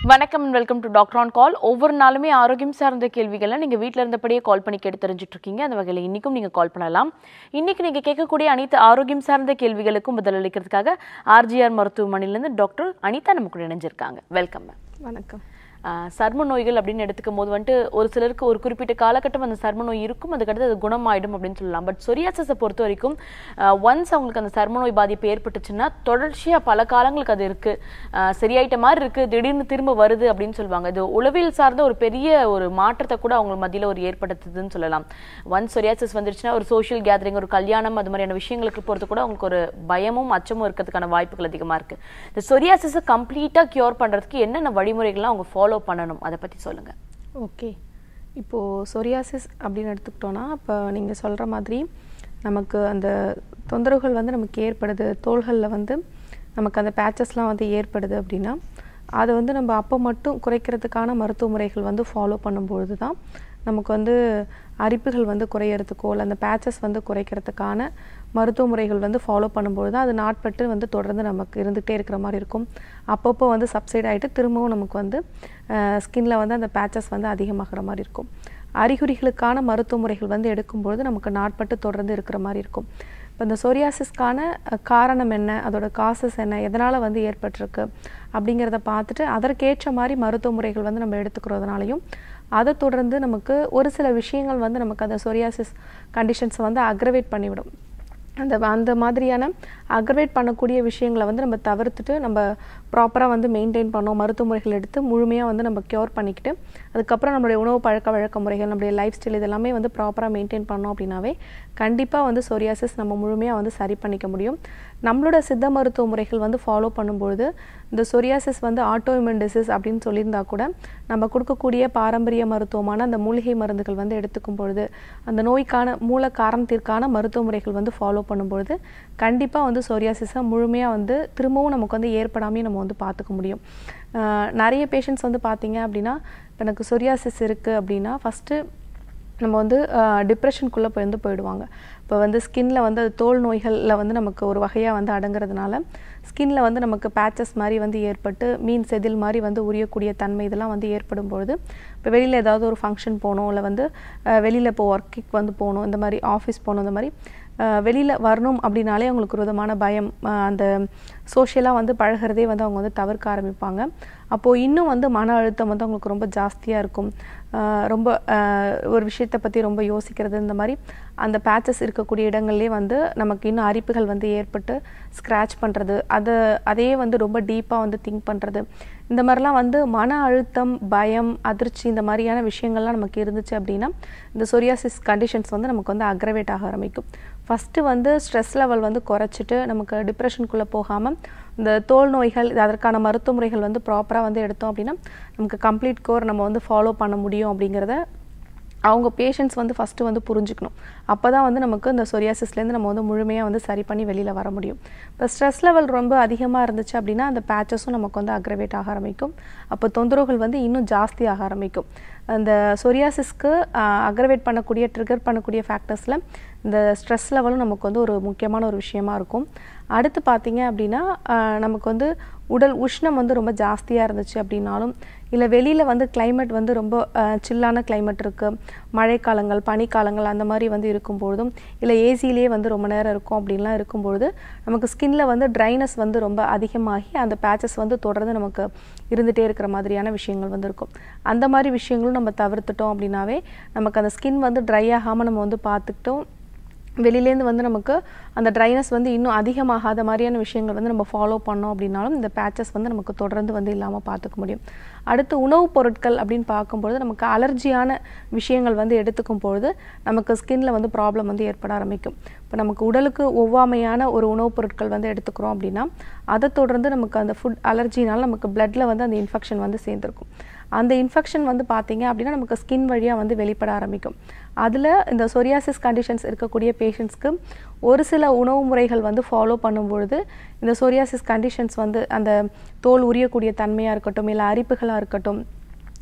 வணக்கம் welcome to doctor on call ஒவ்வொரு நாளுமே ஆரோக்கியம் சார்ந்த கேள்விகளை நீங்கள் வீட்டில் இருந்தபடியே கால் பண்ணி கேட்டு தெரிஞ்சுட்டு இருக்கீங்க அந்த வகையில் இன்றைக்கும் நீங்கள் கால் பண்ணலாம் இன்றைக்கி நீங்கள் கேட்கக்கூடிய அனைத்து ஆரோக்கியம் சார்ந்த கேள்விகளுக்கும் பதிலளிக்கிறதுக்காக ஆர்ஜிஆர் மருத்துவமனையிலேருந்து டாக்டர் அனிதா நம்ம கூட இணைஞ்சிருக்காங்க வெல்கம் மேம் வணக்கம் ஆஹ் சர்ம நோய்கள் அப்படின்னு எடுத்துக்கும் போது வந்துட்டு ஒரு சிலருக்கு ஒரு குறிப்பிட்ட காலகட்டம் அந்த சர்ம நோய் இருக்கும் அதுக்கடுத்து அது குணமாயிடும் அப்படின்னு சொல்லலாம் பட் சொரியாசஸை பொறுத்த வரைக்கும் ஒன்ஸ் அவங்களுக்கு அந்த சர்ம நோய் பாதிப்பு ஏற்பட்டுச்சுன்னா தொடர்ச்சியாக பல காலங்களுக்கு அது இருக்கு ஆஹ் சரியாயிட்ட மாதிரி இருக்கு திடீர்னு திரும்ப வருது அப்படின்னு சொல்லுவாங்க இது உளவியல் சார்ந்த ஒரு பெரிய ஒரு மாற்றத்தை கூட அவங்க மத்தியில் ஒரு ஏற்படுத்துதுன்னு சொல்லலாம் ஒன்ஸ் சொரியாசஸ் வந்துருச்சுன்னா ஒரு சோஷியல் கேதரிங் ஒரு கல்யாணம் அது மாதிரியான விஷயங்களுக்கு போகிறது கூட அவங்களுக்கு ஒரு பயமும் அச்சமும் இருக்கிறதுக்கான வாய்ப்புகள் அதிகமாக இருக்கு இந்த சொரியாசஸை கம்ப்ளீட்டாக கியூர் பண்ணுறதுக்கு என்னென்ன வழிமுறைகள்லாம் அவங்க ஃபாலோ பண்ணணும் அதை பற்றி சொல்லுங்க ஓகே இப்போது சொரியாசிஸ் அப்படின்னு எடுத்துக்கிட்டோன்னா இப்போ நீங்கள் சொல்கிற மாதிரி நமக்கு அந்த தொந்தரவுகள் வந்து நமக்கு ஏற்படுது தோள்களில் வந்து நமக்கு அந்த பேச்சஸ்லாம் வந்து ஏற்படுது அப்படின்னா அதை வந்து நம்ம அப்போ மட்டும் குறைக்கிறதுக்கான மருத்துவ முறைகள் வந்து ஃபாலோ பண்ணும்பொழுது தான் நமக்கு வந்து அரிப்புகள் வந்து குறையறதுக்கோ இல்லை அந்த பேச்சஸ் வந்து குறைக்கிறதுக்கான மருத்துவ முறைகள் வந்து ஃபாலோ பண்ணும்போது தான் அது நாட்பட்டு வந்து தொடர்ந்து நமக்கு இருந்துகிட்டே இருக்கிற மாதிரி இருக்கும் அப்பப்போ வந்து சப்சைட் ஆகிட்டு திரும்பவும் நமக்கு வந்து ஸ்கின்ல வந்து அந்த பேச்சஸ் வந்து அதிகமாகிற மாதிரி இருக்கும் அறிகுறிகளுக்கான மருத்துவ முறைகள் வந்து எடுக்கும்பொழுது நமக்கு நாட்பட்டு தொடர்ந்து இருக்கிற மாதிரி இருக்கும் இப்போ இந்த சொரியாசிஸ்க்கான அஹ், காரணம் என்ன அதோட காசஸ் என்ன எதனால் வந்து ஏற்பட்டிருக்கு அப்படிங்கிறத பார்த்துட்டு அதற்கேற்ற மாதிரி மருத்துவ முறைகள் வந்து நம்ம எடுத்துக்கிறதுனாலையும் அதை தொடர்ந்து நமக்கு ஒரு சில விஷயங்கள் வந்து நமக்கு அந்த சொரியாசிஸ் கண்டிஷன்ஸை வந்து அக்ரவேட் பண்ணிவிடும் அந்த அந்த மாதிரியான அக்ரவேட் பண்ணக்கூடிய விஷயங்களை வந்து நம்ம தவிர்த்துட்டு நம்ம ப்ராப்பராக வந்து மெயின்டைன் பண்ணோம் மருத்துவ முறைகள் எடுத்து முழுமையாக வந்து நம்ம க்யூர் பண்ணிக்கிட்டு அதுக்கப்புறம் நம்மளுடைய உணவு பழக்க வழக்க முறைகள் நம்மளுடைய லைஃப் ஸ்டைல் இதெல்லாமே வந்து ப்ராப்பராக மெயின்டைன் பண்ணோம் அப்படின்னாவே கண்டிப்பாக வந்து சொரியாசிஸ் நம்ம முழுமையாக வந்து சரி பண்ணிக்க முடியும் நம்மளோட சித்த மருத்துவ முறைகள் வந்து ஃபாலோ பண்ணும்பொழுது இந்த சொரியாசிஸ் வந்து ஆட்டோஇம்யூன் டிசீஸ் அப்படின்னு சொல்லியிருந்தா கூட நம்ம கொடுக்கக்கூடிய பாரம்பரிய மருத்துவமான அந்த மூலிகை மருந்துகள் வந்து எடுத்துக்கும் பொழுது அந்த நோய்க்கான மூல காரணத்திற்கான மருத்துவ முறைகள் வந்து ஃபாலோ பண்ணும்பொழுது கண்டிப்பாக வந்து சொரியாசிஸை முழுமையாக வந்து திரும்பவும் நமக்கு வந்து ஏற்படாமே நம்ம வந்து பார்த்துக்க முடியும் ஆஹ் நிறைய பேஷண்ட்ஸ் வந்து பார்த்தீங்க அப்படின்னா இப்போ எனக்கு சொரியாசிஸ் இருக்குது அப்படின்னா ஃபஸ்ட்டு நம்ம வந்து டிப்ரெஷனுக்குள்ளே போய் வந்து போயிடுவாங்க இப்போ வந்து ஸ்கின்ல வந்து அது தோல் நோய்களில் வந்து நமக்கு ஒரு வகையாக வந்து அடங்குறதுனால ஸ்கின்ல வந்து நமக்கு பேச்சஸ் மாதிரி வந்து ஏற்பட்டு மீன் செதில் மாதிரி வந்து உரியக்கூடிய தன்மை இதெல்லாம் வந்து ஏற்படும் பொழுது இப்போ வெளியில் ஏதாவது ஒரு ஃபங்க்ஷன் போகணும் இல்லை வந்து வெளியில் இப்போ ஒர்க்குக்கு வந்து போகணும் இந்த மாதிரி ஆஃபீஸ் போகணும் இந்த மாதிரி வெளியில் வரணும் அப்படின்னாலே அவங்களுக்கு ஒரு விதமான பயம் அஹ் அந்த சோஷியலாக வந்து பழகிறதே வந்து அவங்க வந்து தவிர்க்க ஆரம்பிப்பாங்க அப்போது இன்னும் வந்து மன அழுத்தம் வந்து அவங்களுக்கு ரொம்ப ஜாஸ்தியாக இருக்கும் அஹ் ரொம்ப அஹ் ஒரு விஷயத்தை பற்றி ரொம்ப யோசிக்கிறது இந்த மாதிரி அந்த பேச்சஸ் இருக்கக்கூடிய இடங்கள்லேயே வந்து நமக்கு இன்னும் அரிப்புகள் வந்து ஏற்பட்டு ஸ்க்ராட்ச் பண்ணுறது அதை அதையே வந்து ரொம்ப டீப்பாக வந்து திங்க் பண்ணுறது இந்த மாதிரிலாம் வந்து மன அழுத்தம் பயம் அதிர்ச்சி இந்த மாதிரியான விஷயங்கள்லாம் நமக்கு இருந்துச்சு அப்படின்னா இந்த சொரியாசிஸ் கண்டிஷன்ஸ் வந்து நமக்கு வந்து அக்ரவேட் ஆக ஆரம்பிக்கும் ஃபஸ்ட்டு வந்து ஸ்ட்ரெஸ் லெவல் வந்து குறைச்சிட்டு நமக்கு டிப்ரெஷனுக்குள்ளே போகாமல் இந்த தோல் நோய்கள் இது அதற்கான மருத்துவ முறைகள் வந்து ப்ராப்பராக வந்து எடுத்தோம் அப்படின்னா நமக்கு கம்ப்ளீட் கோர் நம்ம வந்து ஃபாலோ பண்ண முடியும் அப்படிங்கிறத அவங்க பேஷண்ட்ஸ் வந்து ஃபஸ்ட்டு வந்து புரிஞ்சுக்கணும் அப்போ தான் வந்து நமக்கு இந்த சொரியாசிஸ்லேருந்து நம்ம வந்து முழுமையாக வந்து சரி பண்ணி வெளியில் வர முடியும் இப்போ ஸ்ட்ரெஸ் லெவல் ரொம்ப அதிகமாக இருந்துச்சு அப்படின்னா அந்த பேச்சஸும் நமக்கு வந்து அக்ரவேட் ஆக ஆரம்பிக்கும் அப்போ தொந்தரவுகள் வந்து இன்னும் ஜாஸ்தி ஆக ஆரம்பிக்கும் அந்த சொரியாசிஸ்க்கு அக்ரவேட் பண்ணக்கூடிய ட்ரிகர் பண்ணக்கூடிய ஃபேக்டர்ஸில் இந்த ஸ்ட்ரெஸ் லெவலும் நமக்கு வந்து ஒரு முக்கியமான ஒரு விஷயமா இருக்கும் அடுத்து பார்த்தீங்க அப்படின்னா ஆஹ் நமக்கு வந்து உடல் உஷ்ணம் வந்து ரொம்ப ஜாஸ்தியாக இருந்துச்சு அப்படின்னாலும் இல்லை வெளியில் வந்து climate வந்து ரொம்ப சில்லான climate இருக்குது மழைக்காலங்கள் பனிக்காலங்கள் அந்த மாதிரி வந்து இருக்கும்பொழுதும் இல்லை ஏசிலேயே வந்து ரொம்ப நேரம் இருக்கும் அப்படின்லாம் இருக்கும்பொழுது நமக்கு ஸ்கின்ல வந்து ட்ரைனஸ் வந்து ரொம்ப அதிகமாகி அந்த பேச்சஸ் வந்து தொடர்ந்து நமக்கு இருந்துகிட்டே இருக்கிற மாதிரியான விஷயங்கள் வந்து இருக்கும் அந்த மாதிரி விஷயங்களும் நம்ம தவிர்த்துட்டோம் அப்படின்னாவே நமக்கு அந்த ஸ்கின் வந்து ட்ரை ஆகாமல் நம்ம வந்து பார்த்துக்கிட்டோம் வெளியிலேருந்து வந்து நமக்கு அந்த ட்ரைனஸ் வந்து இன்னும் அதிகமாகாத மாதிரியான விஷயங்கள் வந்து நம்ம ஃபாலோ பண்ணோம் அப்படின்னாலும் இந்த பேச்சஸ் வந்து நமக்கு தொடர்ந்து வந்து இல்லாமல் பார்த்துக்க முடியும் அடுத்து உணவுப் பொருட்கள் அப்படின்னு பார்க்கும்பொழுது நமக்கு அலர்ஜியான விஷயங்கள் வந்து எடுத்துக்கும் பொழுது நமக்கு ஸ்கின்ல வந்து ப்ராப்ளம் வந்து ஏற்பட ஆரம்பிக்கும் இப்போ நமக்கு உடலுக்கு ஒவ்வாமையான ஒரு உணவுப் பொருட்கள் வந்து எடுத்துக்கிறோம் அப்படின்னா அதை தொடர்ந்து நமக்கு அந்த ஃபுட் அலர்ஜினால நமக்கு பிளட்ல வந்து அந்த இன்ஃபெக்ஷன் வந்து சேர்ந்துருக்கும் அந்த இன்ஃபெக்ஷன் வந்து பார்த்தீங்க அப்படின்னா நமக்கு ஸ்கின் வழியாக வந்து வெளிப்பட ஆரம்பிக்கும் அதில் இந்த சொரியாசிஸ் கண்டிஷன்ஸ் இருக்கக்கூடிய பேஷண்ட்ஸ்க்கு ஒரு சில உணவு முறைகள் வந்து ஃபாலோ பண்ணும்பொழுது இந்த சொரியாசிஸ் கண்டிஷன்ஸ் வந்து அந்த தோல் உரியக்கூடிய தன்மையாக இருக்கட்டும் இல்லை அரிப்புகளாக இருக்கட்டும்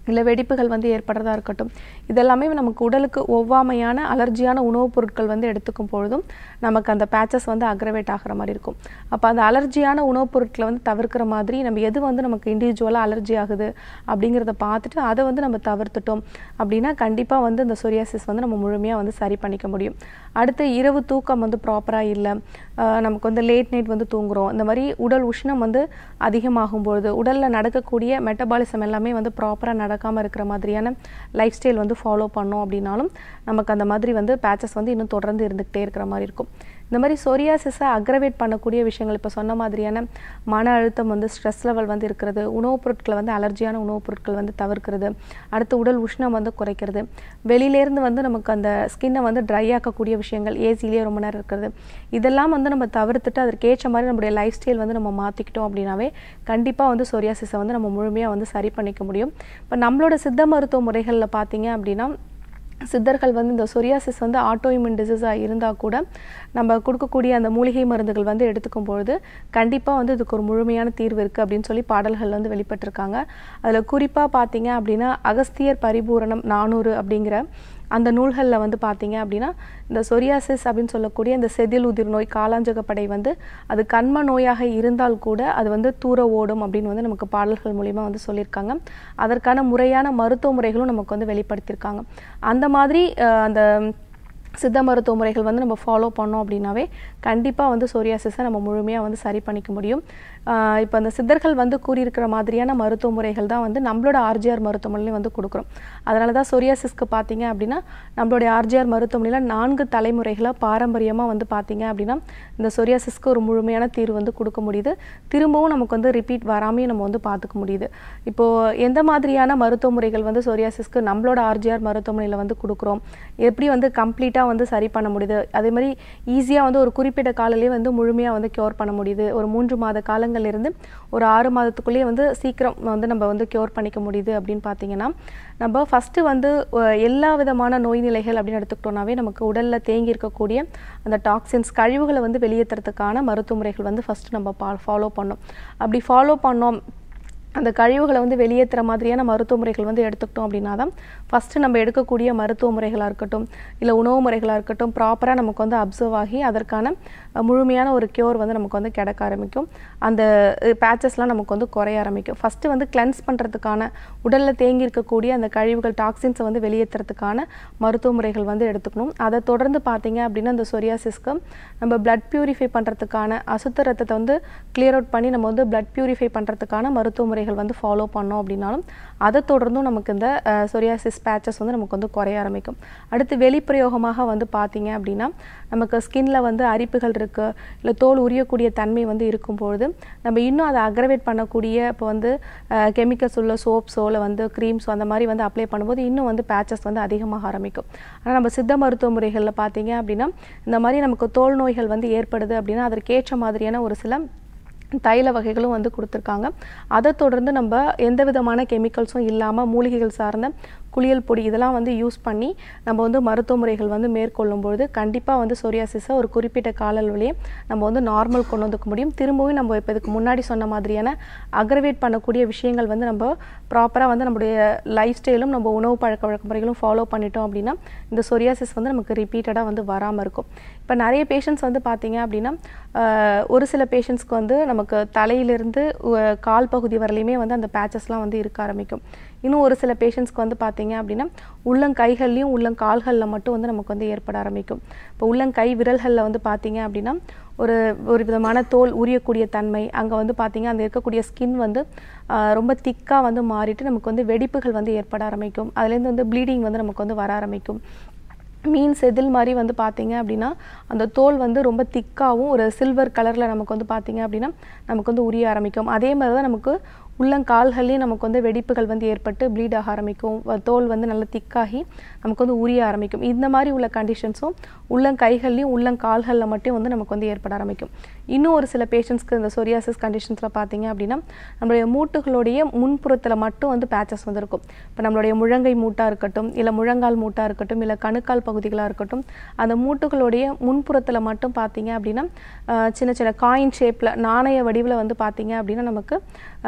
இல்லை வெடிப்புகள் வந்து ஏற்படுறதா இருக்கட்டும் இதெல்லாமே நமக்கு உடலுக்கு ஒவ்வாமையான அலர்ஜியான உணவுப் பொருட்கள் வந்து எடுத்துக்கும் பொழுதும் நமக்கு அந்த பேச்சஸ் வந்து அக்ரவேட் ஆகிற மாதிரி இருக்கும் அப்போ அந்த அலர்ஜியான உணவுப் பொருட்களை வந்து தவிர்க்கிற மாதிரி நம்ம எது வந்து நமக்கு இண்டிவிஜுவலாக அலர்ஜி ஆகுது அப்படிங்கிறத பார்த்துட்டு அதை வந்து நம்ம தவிர்த்துட்டோம் அப்படின்னா கண்டிப்பாக வந்து இந்த சொரியாசிஸ் வந்து நம்ம முழுமையாக வந்து சரி பண்ணிக்க முடியும் அடுத்து இரவு தூக்கம் வந்து ப்ராப்பராக இல்லை நமக்கு வந்து லேட் நைட் வந்து தூங்குறோம் இந்த மாதிரி உடல் உஷ்ணம் வந்து அதிகமாகும் பொழுது உடலில் நடக்கக்கூடிய மெட்டபாலிசம் எல்லாமே வந்து ப்ராப்பராக நடக்காமல் இருக்கிற மாதிரியான லைஃப் ஸ்டைல் வந்து ஃபாலோ பண்ணோம் அப்படின்னாலும் நமக்கு அந்த மாதிரி வந்து பேச்சஸ் வந்து இன்னும் தொடர்ந்து இருந்துக்கிட்டே இருக்கிற மாதிரி இருக்கும் இந்த மாதிரி சொரியாசிஸை அக்ரவேட் பண்ணக்கூடிய விஷயங்கள் இப்போ சொன்ன மாதிரியான மன அழுத்தம் வந்து ஸ்ட்ரெஸ் லெவல் வந்து இருக்கிறது உணவுப் பொருட்களை வந்து அலர்ஜியான உணவுப் பொருட்கள் வந்து தவிர்க்கிறது அடுத்து உடல் உஷ்ணம் வந்து குறைக்கிறது வெளியிலேருந்து வந்து நமக்கு அந்த ஸ்கின்னை வந்து ட்ரை ஆக்கக்கூடிய விஷயங்கள் ஏசிலேயே ரொம்ப நேரம் இருக்கிறது இதெல்லாம் வந்து நம்ம தவிர்த்துட்டு அதற்கேற்ற மாதிரி நம்மளுடைய லைஃப் ஸ்டைல் வந்து நம்ம மாற்றிக்கிட்டோம் அப்படின்னாவே கண்டிப்பாக வந்து சொரியாசிஸை வந்து நம்ம முழுமையாக வந்து சரி பண்ணிக்க முடியும் இப்போ நம்மளோட சித்த மருத்துவ முறைகளில் பார்த்தீங்க அப்படின்னா சித்தர்கள் வந்து இந்த சொரியாசிஸ் வந்து ஆட்டோஇம்யூன் டிசீஸாக இருந்தால் கூட நம்ம கொடுக்கக்கூடிய அந்த மூலிகை மருந்துகள் வந்து எடுத்துக்கும் பொழுது கண்டிப்பாக வந்து இதுக்கு ஒரு முழுமையான தீர்வு இருக்குது அப்படின்னு சொல்லி பாடல்கள் வந்து வெளிப்பட்டிருக்காங்க அதில் குறிப்பாக பார்த்தீங்க அப்படின்னா அகஸ்தியர் பரிபூரணம் நானூறு அப்படிங்கிற அந்த நூல்களில் வந்து பார்த்தீங்க அப்படின்னா இந்த சொரியாசிஸ் அப்படின்னு சொல்லக்கூடிய இந்த செதில் உதிர் நோய் காலாஞ்சகப்படை வந்து அது கண்ம நோயாக இருந்தால் கூட அது வந்து தூர ஓடும் அப்படின்னு வந்து நமக்கு பாடல்கள் மூலிமா வந்து சொல்லியிருக்காங்க அதற்கான முறையான மருத்துவ முறைகளும் நமக்கு வந்து வெளிப்படுத்தியிருக்காங்க அந்த மாதிரி அஹ், அந்த சித்த மருத்துவ முறைகள் வந்து நம்ம ஃபாலோ பண்ணோம் அப்படின்னாவே கண்டிப்பாக வந்து சொரியாசிஸை நம்ம முழுமையாக வந்து சரி பண்ணிக்க முடியும் இப்போ அந்த சித்தர்கள் வந்து கூறியிருக்கிற மாதிரியான மருத்துவ முறைகள் தான் வந்து நம்மளோட ஆர்ஜிஆர் மருத்துவமனையிலையும் வந்து கொடுக்குறோம் அதனால தான் சொரியாசிஸ்க்கு பார்த்தீங்க அப்படின்னா நம்மளுடைய ஆர்ஜிஆர் மருத்துவமனையில் நான்கு தலைமுறைகளாக பாரம்பரியமாக வந்து பார்த்தீங்க அப்படின்னா இந்த சொரியாசிஸ்க்கு ஒரு முழுமையான தீர்வு வந்து கொடுக்க முடியுது திரும்பவும் நமக்கு வந்து ரிப்பீட் வராமையும் நம்ம வந்து பார்த்துக்க முடியுது இப்போது எந்த மாதிரியான மருத்துவ முறைகள் வந்து சொரியாசிஸ்க்கு நம்மளோட ஆர்ஜிஆர் மருத்துவமனையில் வந்து கொடுக்குறோம் எப்படி வந்து கம்ப்ளீட்டாக வந்து சரி பண்ண முடியுது அதே மாதிரி ஈஸியாக வந்து ஒரு குறிப்பிட்ட காலையிலேயே வந்து முழுமையாக வந்து க்யூர் பண்ண முடியுது ஒரு மூன்று மாத காலங்கள்ல இருந்து ஒரு ஆறு மாதத்துக்குள்ளேயே வந்து சீக்கிரம் வந்து நம்ம வந்து க்யூர் பண்ணிக்க முடியுது அப்படின்னு பார்த்தீங்கன்னா நம்ம ஃபஸ்ட்டு வந்து அஹ், எல்லா விதமான நோய் நிலைகள் அப்படின்னு எடுத்துக்கிட்டோம்னாவே நமக்கு உடலில் தேங்கி இருக்கக்கூடிய அந்த டாக்ஸின்ஸ் கழிவுகளை வந்து வெளியேற்றுறதுக்கான மருத்துவ முறைகள் வந்து ஃபஸ்ட்டு நம்ம ஃபாலோ பண்ணோம் அப்படி ஃபாலோ பண்ணோம் அந்த கழிவுகளை வந்து வெளியேற்றுற மாதிரியான மருத்துவ முறைகள் வந்து எடுத்துக்கிட்டோம் அப்படின்னா தான் ஃபஸ்ட்டு நம்ம எடுக்கக்கூடிய மருத்துவ முறைகளாக இருக்கட்டும் இல்லை உணவு முறைகளாக இருக்கட்டும் ப்ராப்பராக நமக்கு வந்து அப்சர்வ் ஆகி அதற்கான அஹ், முழுமையான ஒரு க்யூர் வந்து நமக்கு வந்து கிடைக்க ஆரம்பிக்கும் அந்த பேச்சஸ்லாம் நமக்கு வந்து குறைய ஆரம்பிக்கும் ஃபஸ்ட்டு வந்து கிளென்ஸ் பண்ணுறதுக்கான உடலில் தேங்கி இருக்கக்கூடிய அந்த கழிவுகள் டாக்ஸின்ஸை வந்து வெளியேற்றுறதுக்கான மருத்துவ முறைகள் வந்து எடுத்துக்கணும் அதை தொடர்ந்து பார்த்தீங்க அப்படின்னா இந்த சொரியாசிஸ்க்கு நம்ம பிளட் பியூரிஃபை பண்ணுறதுக்கான அசுத்த ரத்தத்தை வந்து கிளியர் அவுட் பண்ணி நம்ம வந்து பிளட் பியூரிஃபை பண்ணுறதுக்கான மருத்துவ முறைகள் வந்து ஃபாலோ பண்ணோம் அப்படின்னாலும் அதை தொடர்ந்தும் நமக்கு இந்த சொரியாசிஸ் பேச்சஸ் வந்து நமக்கு வந்து குறைய ஆரம்பிக்கும் அடுத்து வெளிப்பிரயோகமாக வந்து பார்த்தீங்க அப்படின்னா நமக்கு ஸ்கின்ல வந்து அரிப்புகள் இருக்கு இல்லை தோல் உரியக்கூடிய தன்மை வந்து இருக்கும் பொழுது நம்ம இன்னும் அதை அக்ரவேட் பண்ணக்கூடிய இப்போ வந்து கெமிக்கல்ஸ் உள்ள சோப்ஸோ இல்லை வந்து க்ரீம்ஸோ அந்த மாதிரி வந்து அப்ளை பண்ணும்போது இன்னும் வந்து பேச்சஸ் வந்து அதிகமாக ஆரம்பிக்கும் ஆனால் நம்ம சித்த மருத்துவ முறைகளில் பார்த்தீங்க அப்படின்னா இந்த மாதிரி நமக்கு தோல் நோய்கள் வந்து ஏற்படுது அப்படின்னா அதற்கேற்ற மாதிரியான ஒரு சில தைல வகைகளும் வந்து கொடுத்துருக்காங்க அதை தொடர்ந்து நம்ம எந்த விதமான கெமிக்கல்ஸும் இல்லாமல் மூலிகைகள் சார்ந்த குளியல் பொடி இதெல்லாம் வந்து யூஸ் பண்ணி நம்ம வந்து மருத்துவ முறைகள் வந்து மேற்கொள்ளும் பொழுது கண்டிப்பாக வந்து சொரியாசிஸை ஒரு குறிப்பிட்ட கால அளவிலேயே நம்ம வந்து நார்மல் கொண்டு வந்துக்க முடியும் திரும்பவும் நம்ம இப்போ இதுக்கு முன்னாடி சொன்ன மாதிரியான அக்ரவேட் பண்ணக்கூடிய விஷயங்கள் வந்து நம்ம ப்ராப்பராக வந்து நம்மளுடைய லைஃப் ஸ்டைலும் நம்ம உணவு பழக்க வழக்க முறைகளும் ஃபாலோ பண்ணிட்டோம் அப்படின்னா இந்த சொரியாசிஸ் வந்து நமக்கு ரிப்பீட்டடாக வந்து வராமல் இருக்கும் இப்போ நிறைய பேஷண்ட்ஸ் வந்து பார்த்தீங்க அப்படின்னா ஆஹ், ஒரு சில பேஷண்ட்ஸ்க்கு வந்து நமக்கு தலையிலிருந்து உ- கால் பகுதி வரலையுமே வந்து அந்த பேச்சஸ்லாம் வந்து இருக்க ஆரம்பிக்கும் இன்னும் ஒரு சில பேஷண்ட்ஸ்க்கு வந்து பார்த்தீங்க அப்படின்னா உள்ளங்கைகள்லையும் உள்ளங்கால்களில் மட்டும் வந்து நமக்கு வந்து ஏற்பட ஆரம்பிக்கும் இப்போ உள்ளங்கை விரல்களில் வந்து பார்த்தீங்க அப்படின்னா ஒரு ஒரு விதமான தோல் உரியக்கூடிய தன்மை அங்கே வந்து பார்த்தீங்க அந்த இருக்கக்கூடிய ஸ்கின் வந்து ஆஹ், ரொம்ப திக்காக வந்து மாறிட்டு நமக்கு வந்து வெடிப்புகள் வந்து ஏற்பட ஆரம்பிக்கும் அதுலேருந்து வந்து ப்ளீடிங் வந்து நமக்கு வந்து வர ஆரம்பிக்கும் மீன் செதில் மாதிரி வந்து பார்த்தீங்க அப்படின்னா அந்த தோல் வந்து ரொம்ப திக்காகவும் ஒரு சில்வர் கலரில் நமக்கு வந்து பார்த்தீங்க அப்படின்னா நமக்கு வந்து உரிய ஆரம்பிக்கும் அதே மாதிரி தான் நமக்கு உள்ளங்கால்கள்லேயும் நமக்கு வந்து வெடிப்புகள் வந்து ஏற்பட்டு ப்ளீட் ஆக ஆரம்பிக்கும் வ- தோல் வந்து நல்லா திக்காகி நமக்கு வந்து உரிய ஆரம்பிக்கும் இந்த மாதிரி உள்ள கண்டிஷன்ஸும் உள்ளங்கைகள்லையும் உள்ளங்கால்களில் மட்டும் வந்து நமக்கு வந்து ஏற்பட ஆரம்பிக்கும் இன்னும் ஒரு சில பேஷண்ட்ஸ்க்கு இந்த சொரியாசிஸ் கண்டிஷன்ஸில் பார்த்தீங்க அப்படின்னா நம்மளுடைய மூட்டுகளுடைய முன்புறத்தில் மட்டும் வந்து பேச்சஸ் வந்து இருக்கும் இப்போ நம்மளுடைய முழங்கை மூட்டாக இருக்கட்டும் இல்லை முழங்கால் மூட்டாக இருக்கட்டும் இல்லை கணுக்கால் பகுதிகளாக இருக்கட்டும் அந்த மூட்டுகளுடைய முன்புறத்தில் மட்டும் பார்த்தீங்க அப்படின்னா ஆஹ், சின்ன சின்ன காயின் ஷேப்பில் நாணய வடிவில் வந்து பார்த்தீங்க அப்படின்னா நமக்கு பேச்சஸ்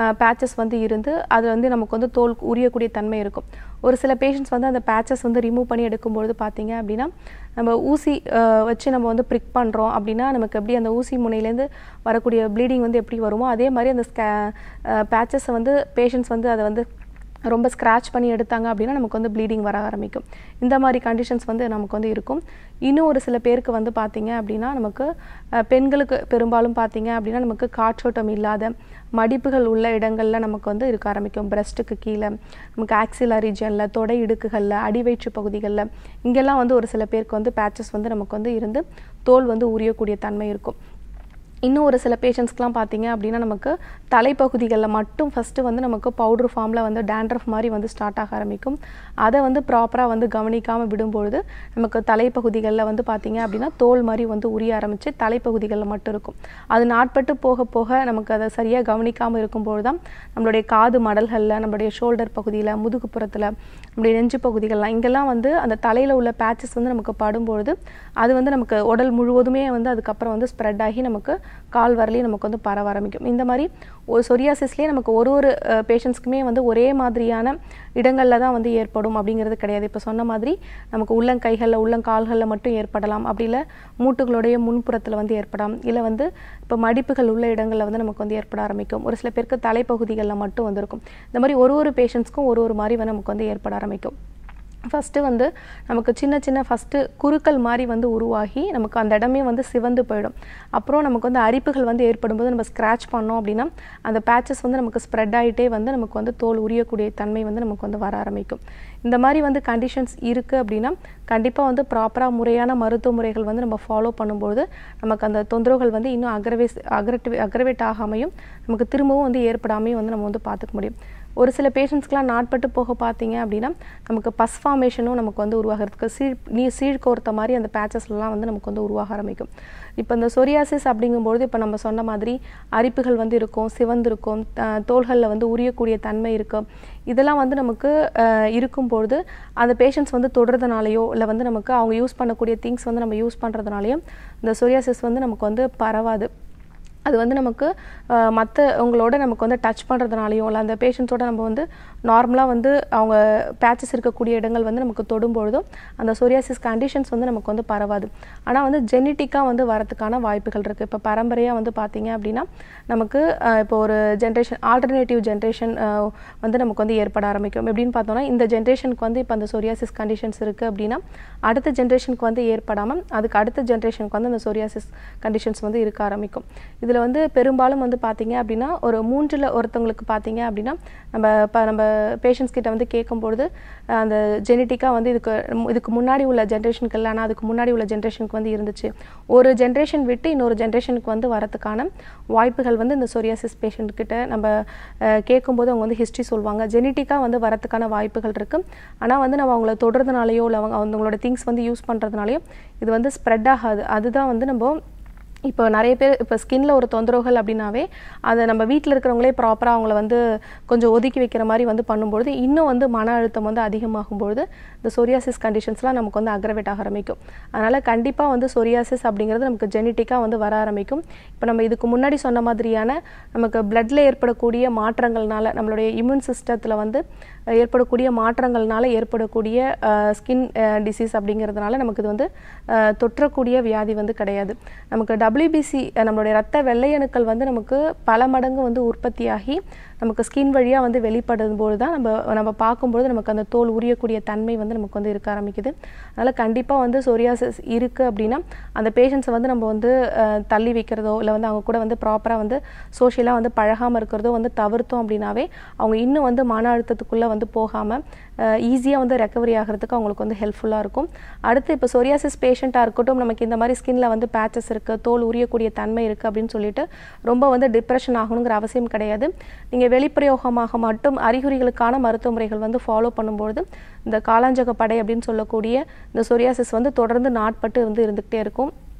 பேச்சஸ் வந்து இருந்து அது வந்து நமக்கு வந்து தோல் உரியக்கூடிய தன்மை இருக்கும் ஒரு சில பேஷண்ட்ஸ் வந்து அந்த பேச்சஸ் வந்து ரிமூவ் பண்ணி எடுக்கும்பொழுது பார்த்தீங்க அப்படின்னா நம்ம ஊசி அஹ், வச்சு நம்ம வந்து ப்ரிக் பண்ணுறோம் அப்படின்னா நமக்கு எப்படி அந்த ஊசி முனையிலேருந்து வரக்கூடிய ப்ளீடிங் வந்து எப்படி வருமோ அதே மாதிரி அந்த ஸ்கே பேச்சஸை வந்து பேஷண்ட்ஸ் வந்து அதை வந்து ரொம்ப ஸ்க்ராட்ச் பண்ணி எடுத்தாங்க அப்படின்னா நமக்கு வந்து ப்ளீடிங் வர ஆரம்பிக்கும் இந்த மாதிரி கண்டிஷன்ஸ் வந்து நமக்கு வந்து இருக்கும் இன்னும் ஒரு சில பேருக்கு வந்து பார்த்தீங்க அப்படின்னா நமக்கு அஹ், பெண்களுக்கு பெரும்பாலும் பார்த்தீங்க அப்படின்னா நமக்கு காற்றோட்டம் இல்லாத மடிப்புகள் உள்ள இடங்கள்ல நமக்கு வந்து இருக்க ஆரம்பிக்கும் பிரஸ்ட்டுக்கு கீழே நமக்கு ஆக்சிலா ரீஜனில் தொடை இடுக்குகளில் அடிவயிற்று பகுதிகளில் இங்கெல்லாம் வந்து ஒரு சில பேருக்கு வந்து பேச்சஸ் வந்து நமக்கு வந்து இருந்து தோல் வந்து உரியக்கூடிய தன்மை இருக்கும் இன்னும் ஒரு சில பேஷண்ட்ஸ்க்குலாம் பார்த்தீங்க அப்படின்னா நமக்கு தலைப்பகுதிகளில் மட்டும் ஃபஸ்ட்டு வந்து நமக்கு பவுடர் ஃபார்மில் வந்து டேண்ட்ரஃப் மாதிரி வந்து ஸ்டார்ட் ஆக ஆரம்பிக்கும் அதை வந்து ப்ராப்பராக வந்து கவனிக்காமல் விடும்பொழுது நமக்கு தலைப்பகுதிகளில் வந்து பார்த்தீங்க அப்படின்னா தோல் மாதிரி வந்து உரிய ஆரம்பித்து தலைப்பகுதிகளில் மட்டும் இருக்கும் அது நாட்பட்டு போக போக நமக்கு அதை சரியாக கவனிக்காமல் இருக்கும்பொழுது தான் நம்மளுடைய காது மடல்களில் நம்மளுடைய ஷோல்டர் பகுதியில் முதுகுப்புறத்தில் நம்மளுடைய நெஞ்சு பகுதிகள்லாம் இங்கெல்லாம் வந்து அந்த தலையில் உள்ள பேச்சஸ் வந்து நமக்கு படும்பொழுது அது வந்து நமக்கு உடல் முழுவதுமே வந்து அதுக்கப்புறம் வந்து ஸ்ப்ரெட் ஆகி நமக்கு கால் வரலையும் நமக்கு வந்து பரவ ஆரம்பிக்கும் இந்த மாதிரி ஒரு சொரியாசிஸ்லேயே நமக்கு ஒரு ஒரு பேஷண்ட்ஸ்க்குமே வந்து ஒரே மாதிரியான இடங்களில் தான் வந்து ஏற்படும் அப்படிங்கிறது கிடையாது இப்போ சொன்ன மாதிரி நமக்கு உள்ளங்கைகளில் உள்ளங்கால்களில் மட்டும் ஏற்படலாம் அப்படி இல்லை மூட்டுகளுடைய முன்புறத்தில் வந்து ஏற்படலாம் இல்லை வந்து இப்போ மடிப்புகள் உள்ள இடங்களில் வந்து நமக்கு வந்து ஏற்பட ஆரம்பிக்கும் ஒரு சில பேருக்கு தலைப்பகுதிகளில் மட்டும் வந்திருக்கும் இந்த மாதிரி ஒரு ஒரு பேஷண்ட்ஸ்க்கும் ஒரு ஒரு மாதிரி வந்து நமக்கு வந்து ஏற்பட ஆரம்பிக்கும் ஃபஸ்ட்டு வந்து நமக்கு சின்ன சின்ன ஃபஸ்ட்டு குருக்கள் மாதிரி வந்து உருவாகி நமக்கு அந்த இடமே வந்து சிவந்து போயிடும் அப்புறம் நமக்கு வந்து அரிப்புகள் வந்து ஏற்படும்போது நம்ம ஸ்க்ராட்ச் பண்ணோம் அப்படின்னா அந்த பேச்சஸ் வந்து நமக்கு ஸ்ப்ரெட் ஆகிட்டே வந்து நமக்கு வந்து தோல் உரியக்கூடிய தன்மை வந்து நமக்கு வந்து வர ஆரம்பிக்கும் இந்த மாதிரி வந்து கண்டிஷன்ஸ் இருக்குது அப்படின்னா கண்டிப்பாக வந்து ப்ராப்பராக முறையான மருத்துவ முறைகள் வந்து நம்ம ஃபாலோ பண்ணும்போது நமக்கு அந்த தொந்தரவுகள் வந்து இன்னும் அக்ரவேஸ் அக்ரட்டிவ் அக்ரவேட் ஆகாமையும் நமக்கு திரும்பவும் வந்து ஏற்படாமையும் வந்து நம்ம வந்து பார்த்துக்க முடியும் ஒரு சில பேஷண்ட்ஸ்க்குலாம் நாட்பட்டு போக பார்த்தீங்க அப்படின்னா நமக்கு பஸ் ஃபார்மேஷனும் நமக்கு வந்து உருவாகிறதுக்கு சீழ் நீ சீழ்கோர்த்த மாதிரி அந்த பேச்சஸ்லாம் வந்து நமக்கு வந்து உருவாக ஆரம்பிக்கும் இப்போ இந்த சொரியாசிஸ் அப்படிங்கும்பொழுது இப்போ நம்ம சொன்ன மாதிரி அரிப்புகள் வந்து இருக்கும் சிவந்திருக்கும் தோள்களில் வந்து உரியக்கூடிய தன்மை இருக்கும் இதெல்லாம் வந்து நமக்கு அஹ், இருக்கும்பொழுது அந்த பேஷண்ட்ஸ் வந்து தொடுறதுனாலையோ இல்லை வந்து நமக்கு அவங்க யூஸ் பண்ணக்கூடிய திங்ஸ் வந்து நம்ம யூஸ் பண்ணுறதுனாலையும் இந்த சொரியாசிஸ் வந்து நமக்கு வந்து பரவாது அது வந்து நமக்கு மற்றவங்களோட நமக்கு வந்து டச் பண்ணுறதுனாலையும் இல்லை அந்த பேஷண்ட்ஸோட நம்ம வந்து நார்மலாக வந்து அவங்க பேச்சஸ் இருக்கக்கூடிய இடங்கள் வந்து நமக்கு தொடும்பொழுதும் அந்த சொரியாசிஸ் கண்டிஷன்ஸ் வந்து நமக்கு வந்து பரவாது ஆனால் வந்து ஜெனட்டிக்காக வந்து வரதுக்கான வாய்ப்புகள் இருக்குது இப்போ பரம்பரையாக வந்து பார்த்தீங்க அப்படின்னா நமக்கு அஹ், இப்போ ஒரு ஜென்ரேஷன் ஆல்டர்னேட்டிவ் ஜென்ரேஷன் வந்து நமக்கு வந்து ஏற்பட ஆரம்பிக்கும் எப்படின்னு பார்த்தோம்னா இந்த ஜென்ரேஷனுக்கு வந்து இப்போ அந்த சொரியாசிஸ் கண்டிஷன்ஸ் இருக்குது அப்படின்னா அடுத்த ஜென்ரேஷனுக்கு வந்து ஏற்படாமல் அதுக்கு அடுத்த ஜென்ரேஷனுக்கு வந்து அந்த சொரியாசிஸ் கண்டிஷன்ஸ் வந்து இருக்க ஆரம்பிக்கும் இதில் வந்து பெரும்பாலும் வந்து பார்த்தீங்க அப்படின்னா ஒரு மூன்றில் ஒருத்தவங்களுக்கு பார்த்தீங்க அப்படின்னா நம்ம இப்போ நம்ம பேஷண்ட்ஸ் கிட்ட வந்து கேட்கும்பொழுது அஹ், அந்த ஜெனட்டிக்காக வந்து இதுக்கு இதுக்கு முன்னாடி உள்ள ஜென்ரேஷனுக்கு இல்லை ஆனால் அதுக்கு முன்னாடி உள்ள ஜென்ரேஷனுக்கு வந்து இருந்துச்சு ஒரு ஜென்ரேஷன் விட்டு இன்னொரு ஜென்ரேஷனுக்கு வந்து வரதுக்கான வாய்ப்புகள் வந்து இந்த சொரியாசிஸ் பேஷண்ட் கிட்ட நம்ம அஹ், கேட்கும்போது அவங்க வந்து ஹிஸ்ட்ரி சொல்லுவாங்க ஜெனட்டிக்காக வந்து வரதுக்கான வாய்ப்புகள் இருக்குது ஆனால் வந்து நம்ம அவங்கள தொடுறதுனாலையோ இல்லை அவங்க அவங்களோட திங்ஸ் வந்து யூஸ் பண்ணுறதுனாலையோ இது வந்து ஸ்ப்ரெட் ஆகாது அதுதான் வந்து நம்ம இப்போ நிறைய பேர் இப்போ ஸ்கின்ல ஒரு தொந்தரவுகள் அப்படின்னாவே அதை நம்ம வீட்டில் இருக்கிறவங்களே ப்ராப்பராக அவங்கள வந்து கொஞ்சம் ஒதுக்கி வைக்கிற மாதிரி வந்து பண்ணும்பொழுது இன்னும் வந்து மன அழுத்தம் வந்து அதிகமாகும் பொழுது இந்த சொரியாசிஸ் கண்டிஷன்ஸ்லாம் நமக்கு வந்து அக்ரவேட் ஆக ஆரம்பிக்கும் அதனால் கண்டிப்பாக வந்து சொரியாசிஸ் அப்படிங்கிறது நமக்கு ஜெனட்டிக்காக வந்து வர ஆரம்பிக்கும் இப்போ நம்ம இதுக்கு முன்னாடி சொன்ன மாதிரியான நமக்கு பிளட்ல ஏற்படக்கூடிய மாற்றங்கள்னால நம்மளுடைய இம்யூன் சிஸ்டத்தில் வந்து அஹ், ஏற்படக்கூடிய மாற்றங்கள்னால ஏற்படக்கூடிய ஸ்கின் டிசீஸ் அப்படிங்கிறதுனால நமக்கு இது வந்து அஹ், தொற்றக்கூடிய வியாதி வந்து கிடையாது நமக்கு டபிள்யூபிசி நம்மளுடைய ரத்த வெள்ளையணுக்கள் வந்து நமக்கு பல மடங்கு வந்து உற்பத்தியாகி நமக்கு ஸ்கின் வழியாக வந்து வெளிப்படும் போது தான் நம்ம நம்ம பார்க்கும்பொழுது நமக்கு அந்த தோல் உரியக்கூடிய தன்மை வந்து நமக்கு வந்து இருக்க ஆரம்பிக்குது அதனால் கண்டிப்பாக வந்து சொரியாசிஸ் இருக்குது அப்படின்னா அந்த பேஷண்ட்ஸை வந்து நம்ம வந்து அஹ், தள்ளி வைக்கிறதோ இல்லை வந்து அவங்க கூட வந்து ப்ராப்பராக வந்து சோஷியலாக வந்து பழகாமல் இருக்கிறதோ வந்து தவிர்த்தோம் அப்படின்னாவே அவங்க இன்னும் வந்து மன அழுத்தத்துக்குள்ளே வந்து போகாமல் ஈஸியாக வந்து ரெக்கவரி ஆகிறதுக்கு அவங்களுக்கு வந்து ஹெல்ப்ஃபுல்லாக இருக்கும் அடுத்து இப்போ சொரியாசிஸ் பேஷண்ட்டாக இருக்கட்டும் நமக்கு இந்த மாதிரி ஸ்கின்ல வந்து பேச்சஸ் இருக்குது தோல் உரியக்கூடிய தன்மை இருக்குது அப்படின்னு சொல்லிட்டு ரொம்ப வந்து டிப்ரெஷன் ஆகணுங்கிற அவசியம் கிடையாது நீங்கள் வெளிப்பிரயோகமாக மட்டும் அறிகுறிகளுக்கான மருத்துவ முறைகள் வந்து ஃபாலோ பண்ணும்பொழுது இந்த காலாஞ்சக படை அப்படின்னு சொல்லக்கூடிய இந்த சொரியாசிஸ் வந்து தொடர்ந்து நாட்பட்டு வந்து இருந்துகிட்டே இருக்கும்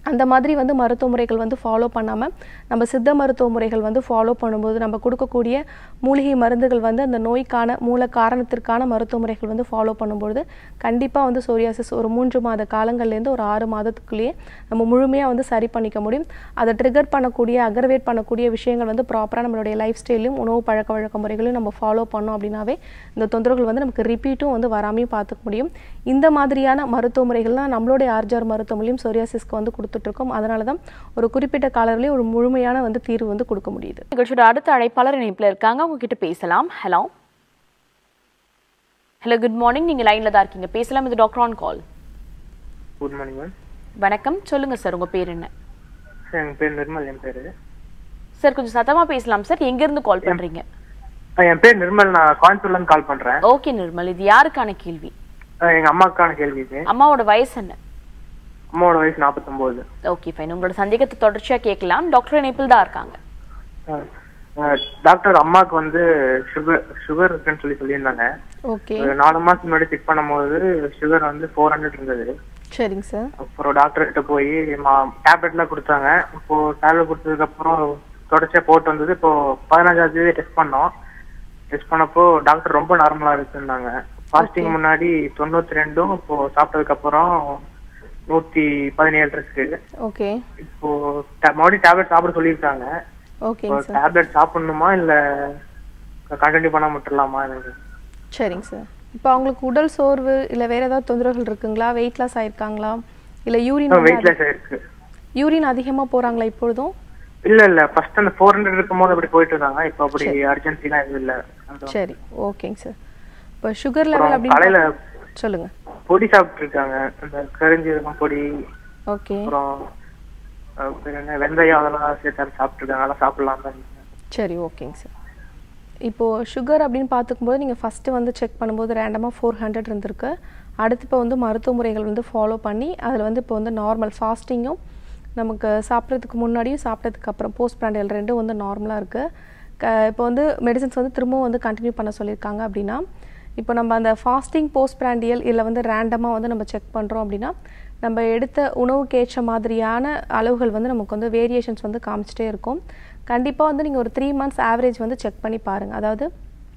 அந்த மாதிரி வந்து மருத்துவ முறைகள் வந்து ஃபாலோ பண்ணாமல் நம்ம சித்த மருத்துவ முறைகள் வந்து ஃபாலோ பண்ணும்போது நம்ம கொடுக்கக்கூடிய மூலிகை மருந்துகள் வந்து அந்த நோய்க்கான மூல காரணத்திற்கான மருத்துவ முறைகள் வந்து ஃபாலோ பண்ணும்பொழுது கண்டிப்பாக வந்து சோரியாசிஸ் ஒரு மூன்று மாத காலங்கள்லேருந்து ஒரு ஆறு மாதத்துக்குள்ளேயே நம்ம முழுமையாக வந்து சரி பண்ணிக்க முடியும் அதை ட்ரிகர் பண்ணக்கூடிய அக்ரவேட் பண்ணக்கூடிய விஷயங்கள் வந்து ப்ராப்பராக நம்மளுடைய லைஃப் ஸ்டைலையும் உணவு பழக்க வழக்க முறைகளையும் நம்ம ஃபாலோ பண்ணோம் அப்படின்னாவே இந்த தொந்தரவுகள் வந்து நமக்கு ரிப்பீட்டும் வந்து வராமையும் பார்த்துக்க முடியும் இந்த மாதிரியான மருத்துவ முறைகள்லாம் நம்மளுடைய ஆர்ஜார் மருத்துவமனையும் சோரியாசிஸ்க்கு வந்து கொடுத்துட்ருக்கோம் அதனால தான் ஒரு குறிப்பிட்ட காலத்திலே ஒரு முழுமையான வந்து தீர்வு வந்து கொடுக்க முடியுது நிகழ்ச்சியோட அடுத்த அழைப்பாளர் இணைப்புல இருக்காங்க அவங்க கிட்ட பேசலாம் ஹலோ ஹலோ குட் மார்னிங் நீங்க லைன்ல தான் இருக்கீங்க பேசலாம் இது doctor on call good morning ma'am வணக்கம் சொல்லுங்க சார் உங்க பேர் என்ன சார் என் பேர் நிர்மல் என் பேர் சார் கொஞ்சம் சத்தமா பேசலாம் சார் எங்க இருந்து கால் பண்றீங்க என் பேர் நிர்மல் நான் கோயம்புத்தூர்லேருந்து கால் பண்ணுறேன் ஓகே நிர்மல் இது யாருக்கான கேள்வி எங்கள் அம்மாவுக்கான கேள்வி இது அம்மாவோட வயசு என்ன அம்மாவோட வயசு நாற்பத்தொம்போது ஓகே ஃபைன் உங்களோட சந்தேகத்தை தொடர்ச்சியா கேட்கலாம் டாக்டர் இணைப்பில் தான் இருக்காங்க டாக்டர் அம்மாவுக்கு வந்து சுகர் சுகர் இருக்குன்னு சொல்லி சொல்லியிருந்தாங்க ஓகே ஒரு நாலு மாதம் முன்னாடி செக் பண்ணும்போது சுகர் வந்து ஃபோர் ஹண்ட்ரட் இருந்தது சரிங்க சார் அப்புறம் டாக்டர் கிட்ட போய் டேப்லெட்லாம் கொடுத்தாங்க இப்போ டேப்லெட் கொடுத்ததுக்கப்புறம் தொடர்ச்சியா போட்டு வந்தது இப்போ பதினஞ்சாம் தேதி டெஸ்ட் பண்ணோம் டெஸ்ட் பண்ணப்போ டாக்டர் ரொம்ப நார்மலா இருக்குன்னாங்க ஃபாஸ்டிங் முன்னாடி தொண்ணூத்தி ரெண்டும் இப்போ சாப்பிட்டதுக்கு அப்புறம் நூத்தி பதினேழு இருக்கு ஓகே இப்போ ta- மறுபடியும் டேப்லெட் சாப்பிட சொல்லியிருக்காங்க ஓகேங்க சார் டேப்லெட் சாப்பிடணுமா இல்ல கண்டினியூ பண்ண விட்டுலாமா எனக்கு சரிங்க சார் இப்போ அவங்களுக்கு உடல் சோர்வு இல்லை வேற ஏதாவது தொந்தரவுகள் இருக்குங்களா வெயிட் லாஸ் ஆயிருக்காங்களா இல்லை யூரின் வெயிட் லாஸ் ஆயிருக்கு யூரின் அதிகமாக போகிறாங்களா இப்பொழுதும் இல்ல இல்ல ஃபர்ஸ்ட் அந்த ஃபோர் ஹண்ட்ரட் இருக்கும்போது அப்படி போயிட்டு இருந்தாங்க இப்போ அப்படி அர்ஜென்சிலாம் எதுவும் இல்ல அது சரி ஓகேங்க சார் இப்போ சுகர் லெவல் அப்புறம் அப்படின்னு காலையில பா- சொல்லுங்க பொடி சாப்பிட்டு இருக்காங்க அந்த கரிஞ்சீரகம் பொடி ஓகே அப்புறம் அஹ், பேர் என்ன வெந்தயம் அதெல்லாம் சேர்த்து சாப்பிட்டு இருக்காங்க அதெல்லாம் சாப்பிடலாம் தான் சரி ஓகேங்க சார் இப்போது சுகர் அப்படின்னு பார்த்துக்கும்போது நீங்கள் ஃபஸ்ட்டு வந்து செக் பண்ணும்போது ரேண்டமாக ஃபோர் ஹண்ட்ரட் இருந்திருக்கு அடுத்து இப்போ வந்து மருத்துவ முறைகள் வந்து ஃபாலோ பண்ணி அதில் வந்து இப்போ வந்து நார்மல் ஃபாஸ்டிங்கும் நமக்கு சாப்பிட்றதுக்கு முன்னாடியும் சாப்பிட்டதுக்கு அப்புறம் போஸ்ட் பிராண்டியல் ரெண்டும் வந்து நார்மலாக இருக்குது க இப்போ வந்து மெடிசன்ஸ் வந்து திரும்பவும் வந்து கண்டினியூ பண்ண சொல்லியிருக்காங்க அப்படின்னா இப்போ நம்ம அந்த ஃபாஸ்டிங் போஸ்ட் பிராண்டியல் இல்லை வந்து ரேண்டமாக வந்து நம்ம செக் பண்ணுறோம் அப்படின்னா நம்ம எடுத்த உணவுக்கு ஏற்ற மாதிரியான அளவுகள் வந்து நமக்கு வந்து வேரியேஷன்ஸ் வந்து காமிச்சிட்டே இருக்கும் கண்டிப்பாக வந்து நீங்கள் ஒரு த்ரீ மந்த்ஸ் ஆவரேஜ் வந்து செக் பண்ணி பாருங்கள் அதாவது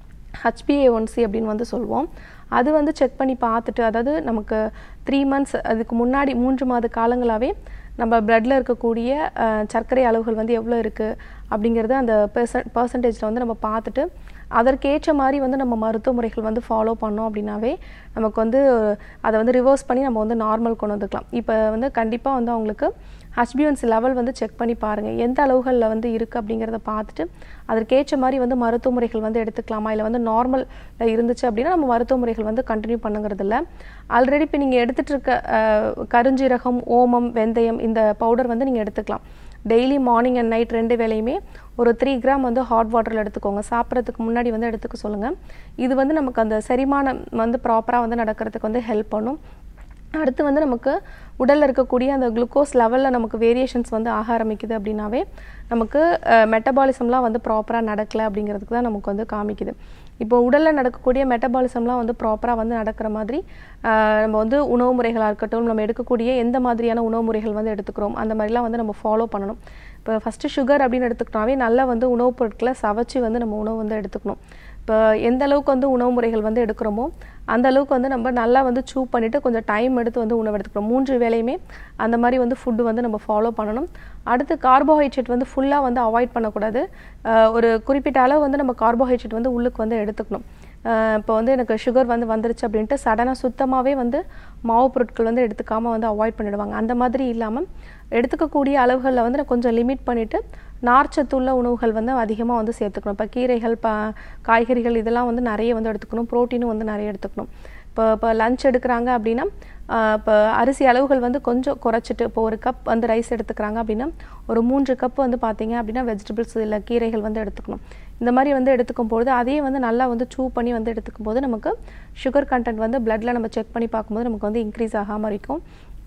ஹச்பிஏ1சி அப்படின்னு வந்து சொல்லுவோம் அது வந்து செக் பண்ணி பார்த்துட்டு அதாவது நமக்கு த்ரீ மந்த்ஸ் அதுக்கு முன்னாடி மூன்று மாத காலங்களாகவே நம்ம பிளட்டில் இருக்கக்கூடிய அஹ், சர்க்கரை அளவுகள் வந்து எவ்வளோ இருக்குது அப்படிங்கிறது அந்த பெர்சன் பர்சன்டேஜில் வந்து நம்ம பார்த்துட்டு அதற்கேற்ற மாதிரி வந்து நம்ம மருத்துவ முறைகள் வந்து ஃபாலோ பண்ணோம் அப்படின்னாவே நமக்கு வந்து அதை வந்து ரிவர்ஸ் பண்ணி நம்ம வந்து நார்மல் கொண்டு வந்துக்கலாம் இப்போ வந்து கண்டிப்பாக வந்து அவங்களுக்கு ஹச்பிஎன்சி லெவல் வந்து செக் பண்ணி பாருங்கள் எந்த அளவுகளில் வந்து இருக்குது அப்படிங்கிறத பார்த்துட்டு அதற்கேற்ற மாதிரி வந்து மருத்துவ முறைகள் வந்து எடுத்துக்கலாமா இல்லை வந்து நார்மல் இருந்துச்சு அப்படின்னா நம்ம மருத்துவ முறைகள் வந்து கண்டினியூ பண்ணுங்கிறது இல்லை ஆல்ரெடி இப்போ நீங்கள் எடுத்துகிட்டு இருக்க அஹ், கருஞ்சீரகம் ஓமம் வெந்தயம் இந்த பவுடர் வந்து நீங்கள் எடுத்துக்கலாம் டெய்லி மார்னிங் அண்ட் நைட் ரெண்டு வேளையுமே ஒரு த்ரீ கிராம் வந்து ஹாட் வாட்டரில் எடுத்துக்கோங்க சாப்பிட்றதுக்கு முன்னாடி வந்து எடுத்துக்க சொல்லுங்கள் இது வந்து நமக்கு அந்த செரிமானம் வந்து ப்ராப்பராக வந்து நடக்கிறதுக்கு வந்து ஹெல்ப் பண்ணும் அடுத்து வந்து நமக்கு உடலில் இருக்கக்கூடிய அந்த குளுக்கோஸ் லெவலில் நமக்கு வேரியேஷன்ஸ் வந்து ஆக ஆரம்பிக்குது அப்படின்னாவே நமக்கு மெட்டபாலிசம்லாம் வந்து ப்ராப்பராக நடக்கலை அப்படிங்கிறதுக்கு தான் நமக்கு வந்து காமிக்குது இப்போ உடலில் நடக்கக்கூடிய மெட்டபாலிசம்லாம் வந்து ப்ராப்பராக வந்து நடக்கிற மாதிரி அஹ், நம்ம வந்து உணவு முறைகளாக இருக்கட்டும் நம்ம எடுக்கக்கூடிய எந்த மாதிரியான உணவு முறைகள் வந்து எடுத்துக்கிறோம் அந்த மாதிரிலாம் வந்து நம்ம ஃபாலோ பண்ணணும் இப்போ ஃபஸ்ட்டு சுகர் அப்படின்னு எடுத்துக்கிட்டாவே நல்லா வந்து உணவுப் பொருட்களை சவைச்சு வந்து நம்ம உணவு வந்து எடுத்துக்கணும் இப்போ எந்த அளவுக்கு வந்து உணவு முறைகள் வந்து எடுக்கிறோமோ அந்த அளவுக்கு வந்து நம்ம நல்லா வந்து சூ பண்ணிவிட்டு கொஞ்சம் டைம் எடுத்து வந்து உணவு எடுத்துக்கணும் மூன்று வேளையுமே அந்த மாதிரி வந்து ஃபுட்டு வந்து நம்ம ஃபாலோ பண்ணணும் அடுத்து கார்போஹைட்ரேட் வந்து ஃபுல்லாக வந்து அவாய்ட் பண்ணக்கூடாது அஹ் ஒரு குறிப்பிட்ட அளவு வந்து நம்ம கார்போஹைட்ரேட் வந்து உள்ளுக்கு வந்து எடுத்துக்கணும் அஹ் இப்போ வந்து எனக்கு சுகர் வந்து வந்துருச்சு அப்படின்ட்டு சடனாக சுத்தமாகவே வந்து மாவு பொருட்கள் வந்து எடுத்துக்காமல் வந்து அவாய்ட் பண்ணிடுவாங்க அந்த மாதிரி இல்லாமல் எடுத்துக்கக்கூடிய அளவுகளில் வந்து நான் கொஞ்சம் லிமிட் பண்ணிவிட்டு நார்ச்சத்துள்ள உணவுகள் வந்து அதிகமாக வந்து சேர்த்துக்கணும் இப்போ கீரைகள் ப காய்கறிகள் இதெல்லாம் வந்து நிறைய வந்து எடுத்துக்கணும் ப்ரோட்டீனும் வந்து நிறைய எடுத்துக்கணும் இப்போ இப்போ லஞ்ச் எடுக்கிறாங்க அப்படின்னா ஆஹ் இப்போ அரிசி அளவுகள் வந்து கொஞ்சம் குறைச்சிட்டு இப்போ ஒரு கப் வந்து ரைஸ் எடுத்துக்கிறாங்க அப்படின்னா ஒரு மூன்று கப் வந்து பார்த்தீங்க அப்படின்னா வெஜிடபிள்ஸ் இல்லை கீரைகள் வந்து எடுத்துக்கணும் இந்த மாதிரி வந்து எடுத்துக்கும் பொழுது அதையே வந்து நல்லா வந்து சூ பண்ணி வந்து எடுத்துக்கும் போது நமக்கு சுகர் கண்டென்ட் வந்து பிளட்டில் நம்ம செக் பண்ணி பார்க்கும்போது நமக்கு வந்து இன்க்ரீஸ் ஆகாமல் இருக்கும்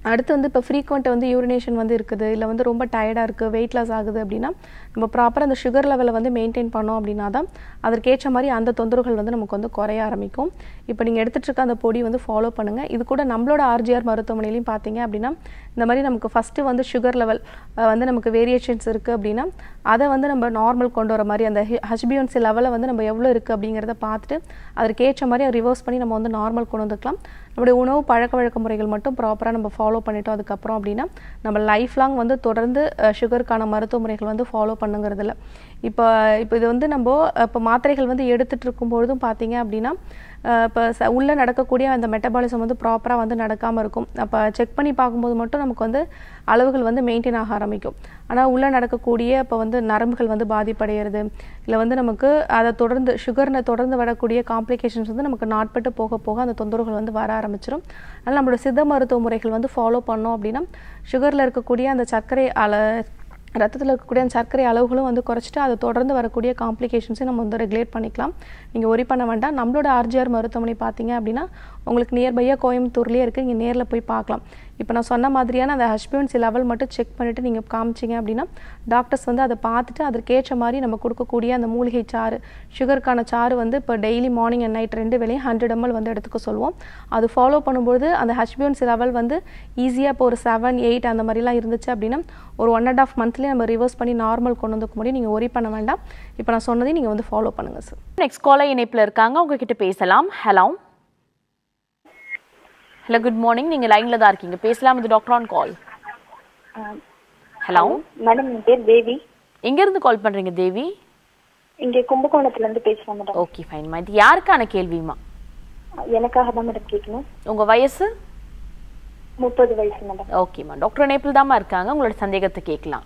அடுத்து வந்து இப்போ ஃப்ரீக்வெண்ட் வந்து யூரினேஷன் வந்து இருக்குது இல்லை வந்து ரொம்ப டயர்டாக இருக்குது வெயிட் லாஸ் ஆகுது அப்படின்னா நம்ம ப்ராப்பராக அந்த சுகர் லெவலை வந்து மெயின்டைன் பண்ணோம் அப்படின்னா தான் அதற்கேற்ற மாதிரி அந்த தொந்தரவுகள் வந்து நமக்கு வந்து குறைய ஆரம்பிக்கும் இப்போ நீங்கள் எடுத்துகிட்டு இருக்க அந்த பொடி வந்து ஃபாலோ பண்ணுங்கள் இது கூட நம்மளோட ஆர்ஜிஆர் மருத்துவமனையிலையும் பார்த்தீங்க அப்படின்னா இந்த மாதிரி நமக்கு ஃபஸ்ட்டு வந்து சுகர் லெவல் வந்து நமக்கு வேரியேஷன்ஸ் இருக்குது அப்படின்னா அதை வந்து நம்ம நார்மல் கொண்டு வர மாதிரி அந்த ஹச்பிஎன்சி லெவலை வந்து நம்ம எவ்வளோ இருக்குது அப்படிங்கிறத பார்த்துட்டு அதற்கேற்ற மாதிரி ரிவர்ஸ் பண்ணி நம்ம வந்து நார்மல் கொண்டு வந்துக்கலாம் நம்முடைய உணவு பழக்க வழக்க முறைகள் மட்டும் ப்ராப்பராக நம்ம ஃபாலோ பண்ணிட்டோம் அதுக்கப்புறம் அப்படின்னா நம்ம லைஃப் லாங் வந்து தொடர்ந்து சுகருக்கான மருத்துவ முறைகள் வந்து ஃபாலோ பண்ணுங்கிறதுல இப்போ இப்போ இது வந்து நம்ம இப்போ மாத்திரைகள் வந்து எடுத்துகிட்டு இருக்கும்பொழுதும் பார்த்தீங்க அப்படின்னா இப்போ ச உள்ளே நடக்கக்கூடிய அந்த மெட்டபாலிசம் வந்து ப்ராப்பராக வந்து நடக்காமல் இருக்கும் அப்போ செக் பண்ணி பார்க்கும்போது மட்டும் நமக்கு வந்து அளவுகள் வந்து மெயின்டைன் ஆக ஆரம்பிக்கும் ஆனால் உள்ளே நடக்கக்கூடிய இப்போ வந்து நரம்புகள் வந்து பாதிப்படைகிறது இல்லை வந்து நமக்கு அதை தொடர்ந்து சுகர்னை தொடர்ந்து வரக்கூடிய காம்ப்ளிகேஷன்ஸ் வந்து நமக்கு நாட்பட்டு போக போக அந்த தொந்தரவுகள் வந்து வர ஆரம்பிச்சிடும் அதனால் நம்மளோட சித்த மருத்துவ முறைகள் வந்து ஃபாலோ பண்ணோம் அப்படின்னா சுகரில் இருக்கக்கூடிய அந்த சர்க்கரை அள ரத்தத்தில் இருக்கக்கூடிய அந்த சர்க்கரை அளவுகளும் வந்து குறைச்சிட்டு அதை தொடர்ந்து வரக்கூடிய காம்ப்ளிகேஷன்ஸை நம்ம வந்து ரெகுலேட் பண்ணிக்கலாம் நீங்கள் ஒரி பண்ண வேண்டாம் நம்மளோட ஆர்ஜிஆர் மருத்துவமனை பார்த்தீங்க அப்படின்னா உங்களுக்கு நியர்பையாக கோயம்புத்தூர்லேயே இருக்குது நீங்கள் நேரில் போய் பார்க்கலாம் இப்போ நான் சொன்ன மாதிரியான அந்த ஹஷ்பியன்சி லெவல் மட்டும் செக் பண்ணிவிட்டு நீங்கள் காமிச்சிங்க அப்படின்னா டாக்டர்ஸ் வந்து அதை பார்த்துட்டு அதற்கேற்ற மாதிரி நம்ம கொடுக்கக்கூடிய அந்த மூலிகை சாறு சுகருக்கான சாறு வந்து இப்போ டெய்லி மார்னிங் அண்ட் நைட் ரெண்டு வேலையும் ஹண்ட்ரட் எம்எல் வந்து எடுத்துக்க சொல்லுவோம் அது ஃபாலோ பண்ணும்போது அந்த ஹஷ்பியன்சி லெவல் வந்து ஈஸியாக இப்போ ஒரு செவன் எயிட் அந்த மாதிரிலாம் இருந்துச்சு அப்படின்னா ஒரு ஒன் அண்ட் ஆஃப் மந்த்லேயே நம்ம ரிவர்ஸ் பண்ணி நார்மல் கொண்டு வந்துக்க முடியும் நீங்கள் ஒரி பண்ண வேண்டாம் இப்போ நான் சொன்னதையும் நீங்கள் வந்து ஃபாலோ பண்ணுங்கள் சார் நெக்ஸ்ட் காலர் இணைப்புல இருக்காங்க உங்ககிட்ட பேசலாம் ஹலோ ஹலோ குட் மார்னிங் நீங்க லைன்ல தான் இருக்கீங்க பேசலாம் இது doctor on call hello madam என் பேர் தேவி எங்க இருந்து கால் பண்றீங்க தேவி இங்க கும்பகோணத்துல இருந்து பேசுறேன் மேடம் ஓகே ஃபைன்மா இது யாருக்கான கேள்விமா எனக்காக தான் மேடம் கேட்கணும் உங்க வயசு முப்பது வயசு மேடம் ஓகேம்மா டாக்டர் இணைப்பில் தாம்மா இருக்காங்க உங்களோட சந்தேகத்தை கேட்கலாம்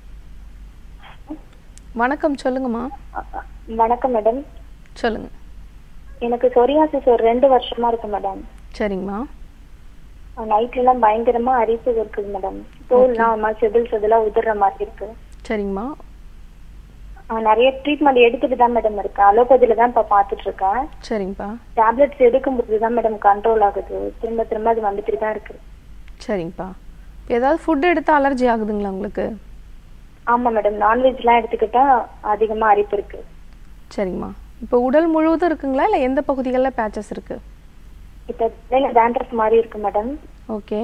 வணக்கம் சொல்லுங்கம்மா வணக்கம் மேடம் சொல்லுங்கள் எனக்கு சொரியாசிஸ் ஒரு ரெண்டு வருஷமா இருக்கு மேடம் சரிங்கம்மா நைட்ல எல்லாம் பயங்கரமா அரிப்பு இருக்குது மேடம் தோல்லாம் ஒரு மாதிரி செதில் செதிலா உதிர்ற மாதிரி இருக்கு சரிங்கம்மா ஆஹ் நிறைய ட்ரீட்மெண்ட் எடுத்துட்டு தான் மேடம் இருக்கேன் அலோபதியில தான் இப்ப பாத்துட்டு இருக்கேன் சரிங்கப்பா டேப்லெட்ஸ் எடுக்கும்போது தான் மேடம் கண்ட்ரோல் ஆகுது திரும்ப திரும்ப அது வந்துட்டு தான் இருக்கு சரிங்கப்பா இப்போ ஏதாவது ஃபுட் எடுத்து அலர்ஜி ஆகுதுங்களா உங்களுக்கு ஆமா மேடம் நான்வெஜ் எல்லாம் எடுத்துக்கிட்டா அதிகமா அரிப்பு இருக்கு சரிங்கம்மா இப்போ உடல் முழுவதும் இருக்குங்களா இல்லை எந்த பகுதிகளில் பேச்சஸ் இருக்குது இப்ப தலையில டேண்ட்ரஃப் மாதிரி இருக்கு மேடம் ஓகே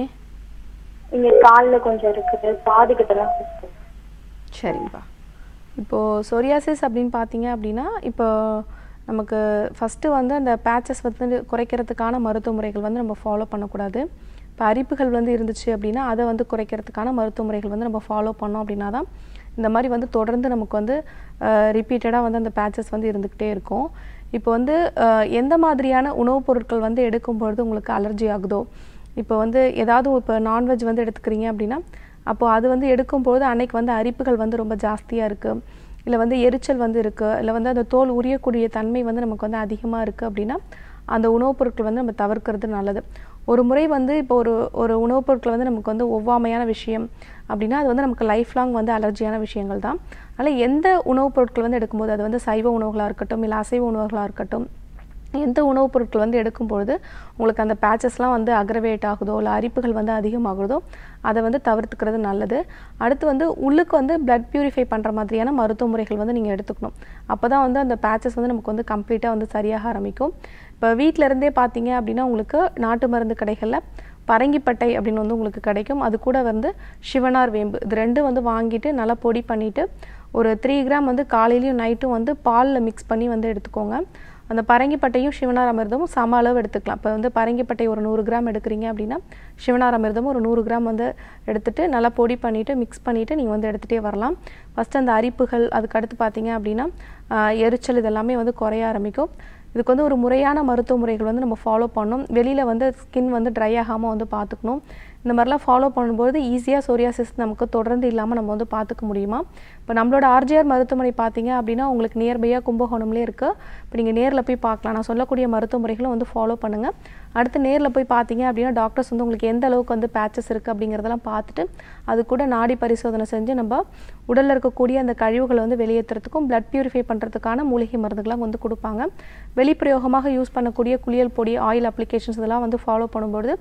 இங்க கால்ல கொஞ்சம் இருக்குது காது கிட்ட எல்லாம் இருக்கு சரிங்கப்பா இப்போது சொரியாசிஸ் அப்படின்னு பார்த்தீங்க அப்படின்னா இப்போ நமக்கு ஃபஸ்ட்டு வந்து அந்த பேச்சஸ் வந்து குறைக்கிறதுக்கான மருத்துவ முறைகள் வந்து நம்ம ஃபாலோ பண்ணக்கூடாது இப்போ அரிப்புகள் வந்து இருந்துச்சு அப்படின்னா அதை வந்து குறைக்கிறதுக்கான மருத்துவ முறைகள் வந்து நம்ம ஃபாலோ பண்ணோம் அப்படின்னா தான் இந்த மாதிரி வந்து தொடர்ந்து நமக்கு வந்து ரிப்பீட்டடாக வந்து அந்த பேச்சஸ் வந்து இருந்துக்கிட்டே இருக்கும் இப்போ வந்து அஹ், எந்த மாதிரியான உணவுப் பொருட்கள் வந்து எடுக்கும் பொழுது உங்களுக்கு அலர்ஜி ஆகுதோ இப்போ வந்து ஏதாவது இப்போ நான்வெஜ் வந்து எடுத்துக்கிறீங்க அப்படின்னா அப்போ அது வந்து எடுக்கும்பொழுது அன்னைக்கு வந்து அரிப்புகள் வந்து ரொம்ப ஜாஸ்தியாக இருக்குது இல்லை வந்து எரிச்சல் வந்து இருக்குது இல்லை வந்து அந்த தோல் உரியக்கூடிய தன்மை வந்து நமக்கு வந்து அதிகமாக இருக்குது அப்படின்னா அந்த உணவுப் பொருட்கள் வந்து நம்ம தவிர்க்கிறது நல்லது ஒரு முறை வந்து இப்போ ஒரு ஒரு உணவுப் பொருட்கள் வந்து நமக்கு வந்து ஒவ்வாமையான விஷயம் அப்படின்னா அது வந்து நமக்கு லைஃப் லாங் வந்து அலர்ஜியான விஷயங்கள் தான் அதனால் எந்த உணவுப் பொருட்கள் வந்து எடுக்கும்போது அது வந்து சைவ உணவுகளாக இருக்கட்டும் இல்லை அசைவ உணவுகளாக இருக்கட்டும் எந்த உணவுப் பொருட்கள் வந்து எடுக்கும் பொழுது உங்களுக்கு அந்த பேச்சஸ்லாம் வந்து அக்ரவேட் ஆகுதோ இல்லை அரிப்புகள் வந்து அதிகமாகுதோ அதை வந்து தவிர்த்துக்கிறது நல்லது அடுத்து வந்து உள்ளுக்கு வந்து பிளட் பியூரிஃபை பண்ணுற மாதிரியான மருத்துவ முறைகள் வந்து நீங்கள் எடுத்துக்கணும் அப்போ தான் வந்து அந்த பேச்சஸ் வந்து நமக்கு வந்து கம்ப்ளீட்டாக வந்து சரியாக ஆரம்பிக்கும் இப்போ வீட்டில இருந்தே பார்த்தீங்க அப்படின்னா உங்களுக்கு நாட்டு மருந்து கடைகளில் பரங்கிப்பட்டை அப்படின்னு வந்து உங்களுக்கு கிடைக்கும் அது கூட வந்து சிவனார் வேம்பு இது ரெண்டும் வந்து வாங்கிட்டு நல்லா பொடி பண்ணிவிட்டு ஒரு த்ரீ கிராம் வந்து காலையிலையும் நைட்டும் வந்து பாலில் மிக்ஸ் பண்ணி வந்து எடுத்துக்கோங்க அந்த பரங்கிப்பட்டையும் சிவனார் அமிர்தமும் சம அளவு எடுத்துக்கலாம் இப்போ வந்து பரங்கிப்பட்டை ஒரு நூறு கிராம் எடுக்கிறீங்க அப்படின்னா சிவனார் அமிர்தமும் ஒரு நூறு கிராம் வந்து எடுத்துட்டு நல்லா பொடி பண்ணிவிட்டு மிக்ஸ் பண்ணிவிட்டு நீங்கள் வந்து எடுத்துகிட்டே வரலாம் ஃபஸ்ட்டு அந்த அரிப்புகள் அதுக்கு அடுத்து பார்த்தீங்க அப்படின்னா ஆஹ், எரிச்சல் இதெல்லாமே வந்து குறைய ஆரம்பிக்கும் இதுக்கு வந்து ஒரு முறையான மருத்துவ முறைகள் வந்து நம்ம ஃபாலோ பண்ணணும் வெளியில் வந்து ஸ்கின் வந்து ட்ரை ஆகாமல் வந்து பார்த்துக்கணும் இந்த மாதிரிலாம் ஃபாலோ பண்ணும்போது ஈஸியாக சொரியாசிஸ் நமக்கு தொடர்ந்து இல்லாமல் நம்ம வந்து பார்த்துக்க முடியுமா இப்போ நம்மளோட ஆர்ஜிஆர் மருத்துவமனை பார்த்தீங்க அப்படின்னா உங்களுக்கு நியர்பையாக கும்பகோணம்லேயே இருக்குது இப்போ நீங்கள் நேரில் போய் பார்க்கலாம் நான் சொல்லக்கூடிய மருத்துவ முறைகளும் வந்து ஃபாலோ பண்ணுங்கள் அடுத்து நேரில் போய் பார்த்தீங்க அப்படின்னா டாக்டர்ஸ் வந்து உங்களுக்கு எந்த அளவுக்கு வந்து பேச்சஸ் இருக்குது அப்படிங்கிறதெல்லாம் பார்த்துட்டு அது கூட நாடி பரிசோதனை செஞ்சு நம்ம உடலில் இருக்கக்கூடிய அந்த கழிவுகளை வந்து வெளியேற்றுறதுக்கும் பிளட் பியூரிஃபை பண்ணுறதுக்கான மூலிகை மருந்துகள்லாம் வந்து கொடுப்பாங்க வெளிப்பிரயோகமாக யூஸ் பண்ணக்கூடிய குளியல் பொடி ஆயில் அப்ளிகேஷன்ஸ் இதெல்லாம் வந்து ஃபாலோ பண்ணும்பொழுது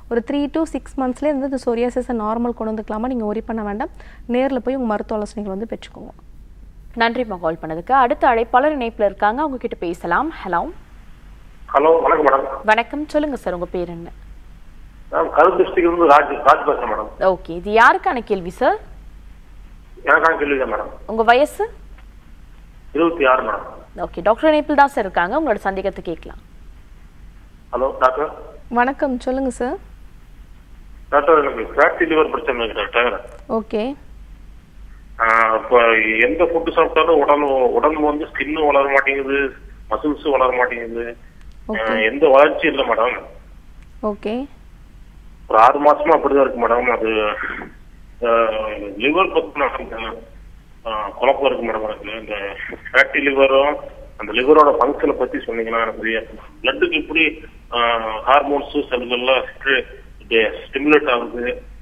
ஒரு த்ரீ to சிக்ஸ் மந்த்ஸ்லேயே வந்து இந்த சொரியாசிஸை நார்மல் கொண்டு வந்துக்கலாமா நீங்கள் ஒரி பண்ண வேண்டாம் நேரில் போய் உங்கள் மருத்துவ ஆலோசனைகள் வந்து பெற்றுக்கோங்க நன்றிம்மா கால் பண்ணதுக்கு அடுத்த அழைப்பாளர் இணைப்புல இருக்காங்க அவங்க கிட்ட பேசலாம் ஹலோ ஹலோ வணக்கம் மேடம் வணக்கம் சொல்லுங்க சார் உங்க பேர் என்ன மேம் கரூர் டிஸ்ட்ரிக்ட் இருந்து ராஜ் ராஜ் பேசுறேன் மேடம் ஓகே இது யாருக்கான கேள்வி சார் எனக்கான கேள்வி தான் மேடம் உங்க வயசு இருபத்தி ஆறு மேடம் ஓகே டாக்டர் இணைப்பில் தான் சார் இருக்காங்க உங்களோட சந்தேகத்தை கேட்கலாம் ஹலோ டாக்டர் வணக்கம் சொல்லுங்கள் சார் டாக்டர் எனக்கு ஃபேட்டி லிவர் பிரச்சனை இருக்கு டாக்டர் ஓகே இப்போ எந்த ஃபுட்டு சாப்பிட்டாலும் உடம்பு உடம்பு வந்து ஸ்கின்னும் வளர மாட்டேங்குது மசில்ஸும் வளர மாட்டேங்குது அஹ், எந்த வளர்ச்சியும் இல்லை மேடம் ஓகே ஒரு ஆறு மாசமா அப்படிதான் இருக்கு மேடம் அது லிவர் பத்தின அஹ், குழப்பம் இருக்கு மேடம் எனக்கு இந்த ஃபேட்டி லிவரும் அந்த லிவரோட ஃபங்க்ஷனை பத்தி சொன்னீங்கன்னா எனக்கு பிளட்டுக்கு எப்படி ஹார்மோன்ஸ் செல்கள்லாம் ஸ்டிமுலேட் ஆகுது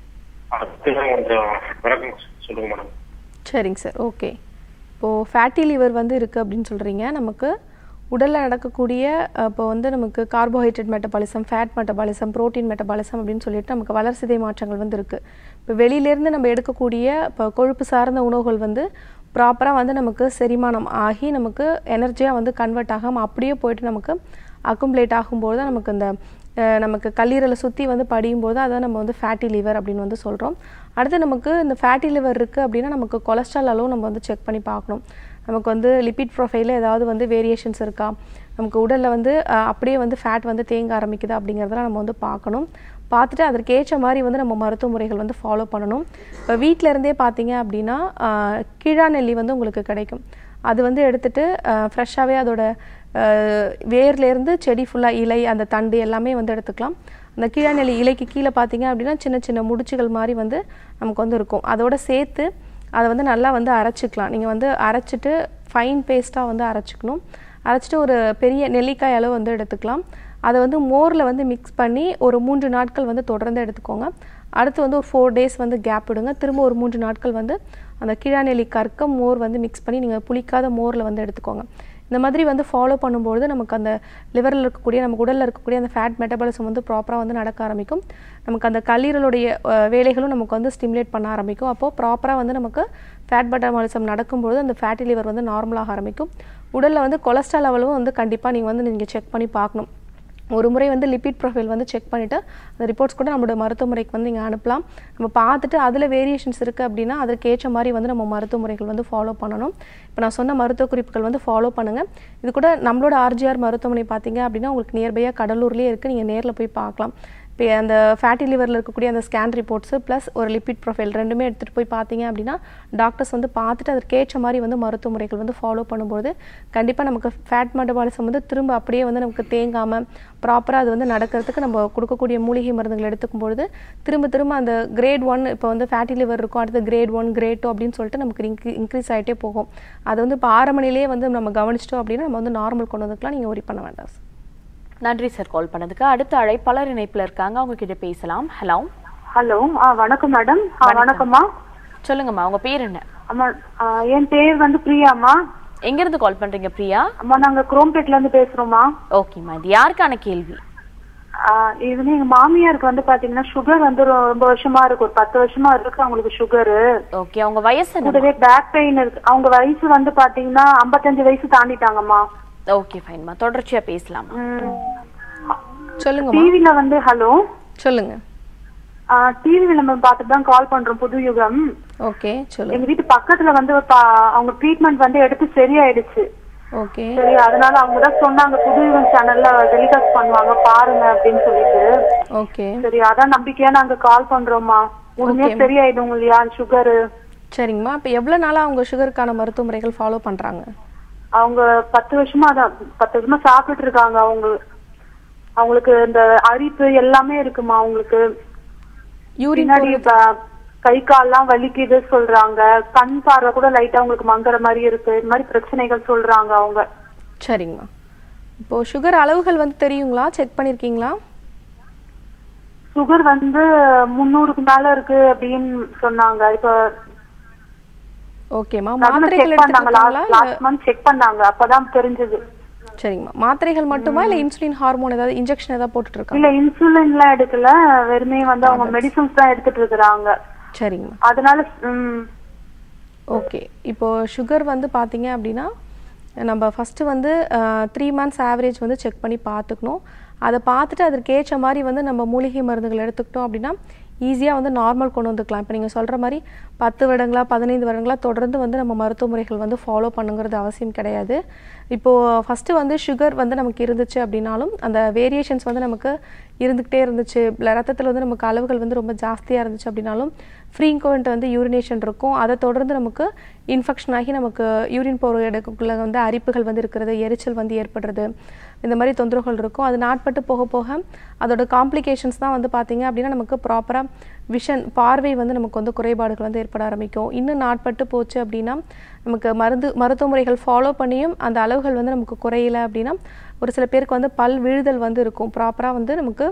அதுக்கு கொஞ்சம் விளக்கம் சொல்லுங்க மேடம் சரிங்க சார் ஓகே இப்போது ஃபேட்டி லிவர் வந்து இருக்குது அப்படின்னு சொல்கிறீங்க நமக்கு உடலில் நடக்கக்கூடிய அஹ், இப்போ வந்து நமக்கு carbohydrate metabolism fat metabolism protein metabolism அப்படின்னு சொல்லிட்டு நமக்கு வளர்சிதை மாற்றங்கள் வந்து இருக்குது இப்போ வெளியிலேருந்து நம்ம எடுக்கக்கூடிய இப்போ கொழுப்பு சார்ந்த உணவுகள் வந்து ப்ராப்பராக வந்து நமக்கு செரிமானம் ஆகி நமக்கு எனர்ஜியாக வந்து கன்வெர்ட் ஆகாமல் அப்படியே போயிட்டு நமக்கு அக்குமுலேட் ஆகும்போது தான் நமக்கு இந்த அஹ், நமக்கு கல்லீரலை சுற்றி வந்து படியும் போது அதை நம்ம வந்து ஃபேட்டி லிவர் அப்படின்னு வந்து சொல்கிறோம் அடுத்து நமக்கு இந்த ஃபேட்டி லிவர் இருக்குது அப்படின்னா நமக்கு கொலஸ்ட்ரால் அளவு நம்ம வந்து செக் பண்ணி பார்க்கணும் நமக்கு வந்து லிபிட் ப்ரொஃபைலில் ஏதாவது வந்து வேரியேஷன்ஸ் இருக்கா நமக்கு உடலில் வந்து அஹ், அப்படியே வந்து ஃபேட் வந்து தேங்க ஆரம்பிக்குதா அப்படிங்கிறதெல்லாம் நம்ம வந்து பார்க்கணும் பார்த்துட்டு அதற்கேற்ற மாதிரி வந்து நம்ம மருத்துவ முறைகள் வந்து ஃபாலோ பண்ணணும் இப்போ வீட்டில் இருந்தே பார்த்தீங்க அப்படின்னா அஹ், கீழா நெல்லி வந்து உங்களுக்கு கிடைக்கும் அது வந்து எடுத்துட்டு ஃப்ரெஷ்ஷாகவே அதோட அஹ், வேர்லேருந்து செடி ஃபுல்லாக இலை அந்த தண்டு எல்லாமே வந்து எடுத்துக்கலாம் அந்த கீழாநெல்லி இலைக்கு கீழே பார்த்தீங்க அப்படின்னா சின்ன சின்ன முடிச்சுகள் மாதிரி வந்து நமக்கு வந்து இருக்கும் அதோட சேர்த்து அதை வந்து நல்லா வந்து அரைச்சிக்கலாம் நீங்கள் வந்து அரைச்சிட்டு ஃபைன் பேஸ்ட்டாக வந்து அரைச்சிக்கணும் அரைச்சிட்டு ஒரு பெரிய நெல்லிக்காய் அளவு வந்து எடுத்துக்கலாம் அதை வந்து மோரில் வந்து மிக்ஸ் பண்ணி ஒரு மூன்று நாட்கள் வந்து தொடர்ந்து எடுத்துக்கோங்க அடுத்து வந்து ஒரு ஃபோர் டேஸ் வந்து கேப் விடுங்க திரும்ப ஒரு மூன்று நாட்கள் வந்து அந்த கீழாநெல்லி கற்க மோர் வந்து மிக்ஸ் பண்ணி நீங்கள் புளிக்காத மோரில் வந்து எடுத்துக்கோங்க இந்த மாதிரி வந்து ஃபாலோ பண்ணும்பொழுது நமக்கு அந்த லிவரில் இருக்கக்கூடிய நமக்கு உடலில் இருக்கக்கூடிய அந்த ஃபேட் மெட்டபாலிசம் வந்து ப்ராப்பராக வந்து நடக்க ஆரம்பிக்கும் நமக்கு அந்த கல்லீரலுடைய அஹ், வேலைகளும் நமக்கு வந்து ஸ்டிமுலேட் பண்ண ஆரம்பிக்கும் அப்போது ப்ராப்பராக வந்து நமக்கு ஃபேட் மெட்டபாலிசம் நடக்கும்பொழுது அந்த ஃபேட்டி லிவர் வந்து நார்மலாக ஆரம்பிக்கும் உடலில் வந்து கொலஸ்ட்ரால் லெவலும் வந்து கண்டிப்பாக நீங்கள் வந்து நீங்கள் செக் பண்ணி பார்க்கணும் ஒரு முறை வந்து லிபிட் ப்ரொஃபைல் வந்து செக் பண்ணிவிட்டு அந்த ரிப்போர்ட்ஸ் கூட நம்மளோட மருத்துவ முறைக்கு வந்து நீங்கள் அனுப்பலாம் நம்ம பார்த்துட்டு அதில் வேரியேஷன்ஸ் இருக்குது அப்படின்னா அதற்கு ஏற்ற மாதிரி வந்து நம்ம மருத்துவ முறைகள் வந்து ஃபாலோ பண்ணணும் இப்போ நான் சொன்ன மருத்துவ குறிப்புகள் வந்து ஃபாலோ பண்ணுங்கள் இது கூட நம்மளோட ஆர்ஜிஆர் மருத்துவமனை பார்த்தீங்க அப்படின்னா உங்களுக்கு நியர்பையாக கடலூர்லேயே இருக்குது நீங்கள் நேரில் போய் பார்க்கலாம் இப்போ அந்த ஃபேட்டி லிவரில் இருக்கக்கூடிய அந்த ஸ்கேன் ரிப்போர்ட்ஸு ப்ளஸ் ஒரு லிபிட் ப்ரொஃபைல் ரெண்டுமே எடுத்துகிட்டு போய் பார்த்தீங்க அப்படின்னா டாக்டர்ஸ் வந்து பார்த்துட்டு அதற்கேற்ற மாதிரி வந்து மருத்துவ முறைகள் வந்து ஃபாலோ பண்ணும்போது கண்டிப்பாக நமக்கு ஃபேட் மெட்டபாலிசம் வந்து திரும்ப அப்படியே வந்து நமக்கு தேங்காமல் ப்ராப்பராக அது வந்து நடக்கிறதுக்கு நம்ம கொடுக்கக்கூடிய மூலிகை மருந்துகள் எடுத்துக்கும் பொழுது திரும்ப திரும்ப அந்த கிரேட் ஒன் இப்போ வந்து ஃபேட்டி லிவர் இருக்கும் அடுத்து கிரேட் ஒன் கிரேட் டூ அப்படின்னு சொல்லிட்டு நமக்கு இன்க்ரீ இன்க்ரீஸ் ஆகிட்டே போகும் அது வந்து இப்போ ஆரம்பணிலேயே வந்து நம்ம கவனிச்சிட்டோம் அப்படின்னா நம்ம வந்து நார்மல் கொண்டு வந்துக்கலாம் நீங்கள் ஒரி பண்ண வேண்டாம் சார் நன்றி சார் கால் பண்ணதுக்கு அடுத்த அழைப்பாளர் இணைப்புல இருக்காங்க அவங்க கிட்ட பேசலாம் ஹலோ ஹலோ ஆ வணக்கம் மேடம் ஆ வணக்கம்மா சொல்லுங்கம்மா உங்க பேர் என்ன அம்மா ஆ, என் பேர் வந்து பிரியாம்மா எங்க இருந்து கால் பண்றீங்க பிரியா அம்மா நாங்க குரோம்பேட்ல இருந்து பேசுறோம்மா ஓகேம்மா இது யாருக்கான கேள்வி ஆ, இது வந்து எங்க மாமியாருக்கு வந்து பாத்தீங்கன்னா சுகர் வந்து ரொ- ரொம்ப வருஷமா இருக்கு ஒரு பத்து வருஷமா இருக்கு அவங்களுக்கு சுகரு ஓகே அவங்க வயசு என்ன கூடவே பேக் பெயின் இருக்கு அவங்க வயசு வந்து பாத்தீங்கன்னா ஐம்பத்தஞ்சு வயசு தாண்டிட்டாங்கம்மா ஓகே ஃபைன்மா தொடர்ச்சியா பேசலாம் சொல்லுங்கம்மா டிவில வந்து ஹலோ சொல்லுங்கள் டிவி விளம்பரம் பார்த்துட்டு தான் கால் பண்றோம் புது யுகம் ஓகே சொல்லுங்கள் எங்க வீட்டு பக்கத்துல வந்து ஒரு பா- அவங்க ட்ரீட்மெண்ட் வந்து எடுத்து சரியாயிடுச்சு ஓகே சரி அதனால அவங்க தான் சொன்னாங்க புது யுகம் சேனல்ல டெலிகாஸ்ட் பண்ணுவாங்க பாருங்க அப்படின்னு சொல்லிட்டு ஓகே சரி அதான் நம்பிக்கையா நாங்க கால் பண்றோம்மா உடனே சரியாயிடும் இல்லையா சுகரு சரிங்கம்மா இப்போ எவ்வளோ நாளாக அவங்க சுகருக்கான மருத்துவ முறைகள் ஃபாலோ பண்ணுறாங்க அவங்க பத்து வருஷமா தான் பத்து வருஷமா சாப்பிட்டுட்டு இருக்காங்க அவங்க அவங்களுக்கு இந்த அரிப்பு எல்லாமே இருக்குமா அவங்களுக்கு யூரின் பின்னாடி ப- கை கால்லாம் வலிக்குது சொல்றாங்க கண் பார்வை கூட லைட்டா அவங்களுக்கு மங்குற மாதிரி இருக்கு இந்த மாதிரி பிரச்சனைகள் சொல்றாங்க அவங்க சரிங்கம்மா இப்போ சுகர் அளவுகள் வந்து தெரியுங்களா செக் பண்ணியிருக்கீங்களா சுகர் வந்து முந்நூறுக்கு மேல இருக்கு அப்படின்னு சொன்னாங்க இப்ப ஓகேம்மா மாத்திரைகள் செக் பண்ணாங்க எடுத்துருக்காங்களா லாஸ்ட் மந்த் செக் பண்ணாங்க அப்பதான் தெரிஞ்சது சரிங்கம்மா மாத்திரைகள் மட்டுமா இல்லை இன்சுலின் ஹார்மோன் ஏதாவது இன்ஜெக்ஷன் ஏதாவது போட்டுட்டு இருக்காங்க இல்ல இன்சுலின் எல்லாம் எடுக்கல வெறுமே வந்து அவங்க மெடிசன்ஸ் தான் எடுத்துட்டு இருக்கிறாங்க சரிங்கம்மா அதனால ம், ஓகே இப்போ சுகர் வந்து பார்த்தீங்க அப்படின்னா நம்ம ஃபஸ்ட்டு வந்து த்ரீ மந்த்ஸ் ஆவரேஜ் வந்து செக் பண்ணி பார்த்துக்கணும் அதை பார்த்துட்டு அதற்கேற்ற மாதிரி வந்து நம்ம மூலிகை மருந்துகள் எடுத்துக்கிட்டோம் அப்படின்னா ஈஸியாக வந்து நார்மல் கொண்டு வந்துக்கலாம் இப்போ நீங்கள் சொல்கிற மாதிரி பத்து வருடங்களா பதினைந்து வருடங்களா தொடர்ந்து வந்து நம்ம மருத்துவ முறைகள் வந்து ஃபாலோ பண்ணுங்கிறது அவசியம் கிடையாது இப்போது ஃபஸ்ட்டு வந்து சுகர் வந்து நமக்கு இருந்துச்சு அப்படின்னாலும் அந்த வேரியேஷன்ஸ் வந்து நமக்கு இருந்துக்கிட்டே இருந்துச்சு ரத்தத்தில் வந்து நமக்கு அளவுகள் வந்து ரொம்ப ஜாஸ்தியாக இருந்துச்சு அப்படின்னாலும் ஃப்ரீக்வெண்ட் வந்து யூரினேஷன் இருக்கும் அதை தொடர்ந்து நமக்கு இன்ஃபெக்ஷன் ஆகி நமக்கு யூரின் போகிற இடத்துக்குள்ளே வந்து அரிப்புகள் வந்து இருக்கிறது எரிச்சல் வந்து ஏற்படுறது இந்த மாதிரி தொந்தரவுகள் இருக்கும் அது நாட்பட்டு போக போக அதோட காம்ப்ளிகேஷன்ஸ் தான் வந்து பார்த்தீங்க அப்படின்னா நமக்கு ப்ராப்பராக விஷன் பார்வை வந்து நமக்கு வந்து குறைபாடுகள் வந்து ஏற்பட ஆரம்பிக்கும் இன்னும் நாட்பட்டு போச்சு அப்படின்னா நமக்கு மருந்து மருத்துவ முறைகள் ஃபாலோ பண்ணியும் அந்த அளவுகள் வந்து நமக்கு குறையல அப்படின்னா ஒரு சில பேருக்கு வந்து பல் விழுதல் வந்து இருக்கும் ப்ராப்பராக வந்து நமக்கு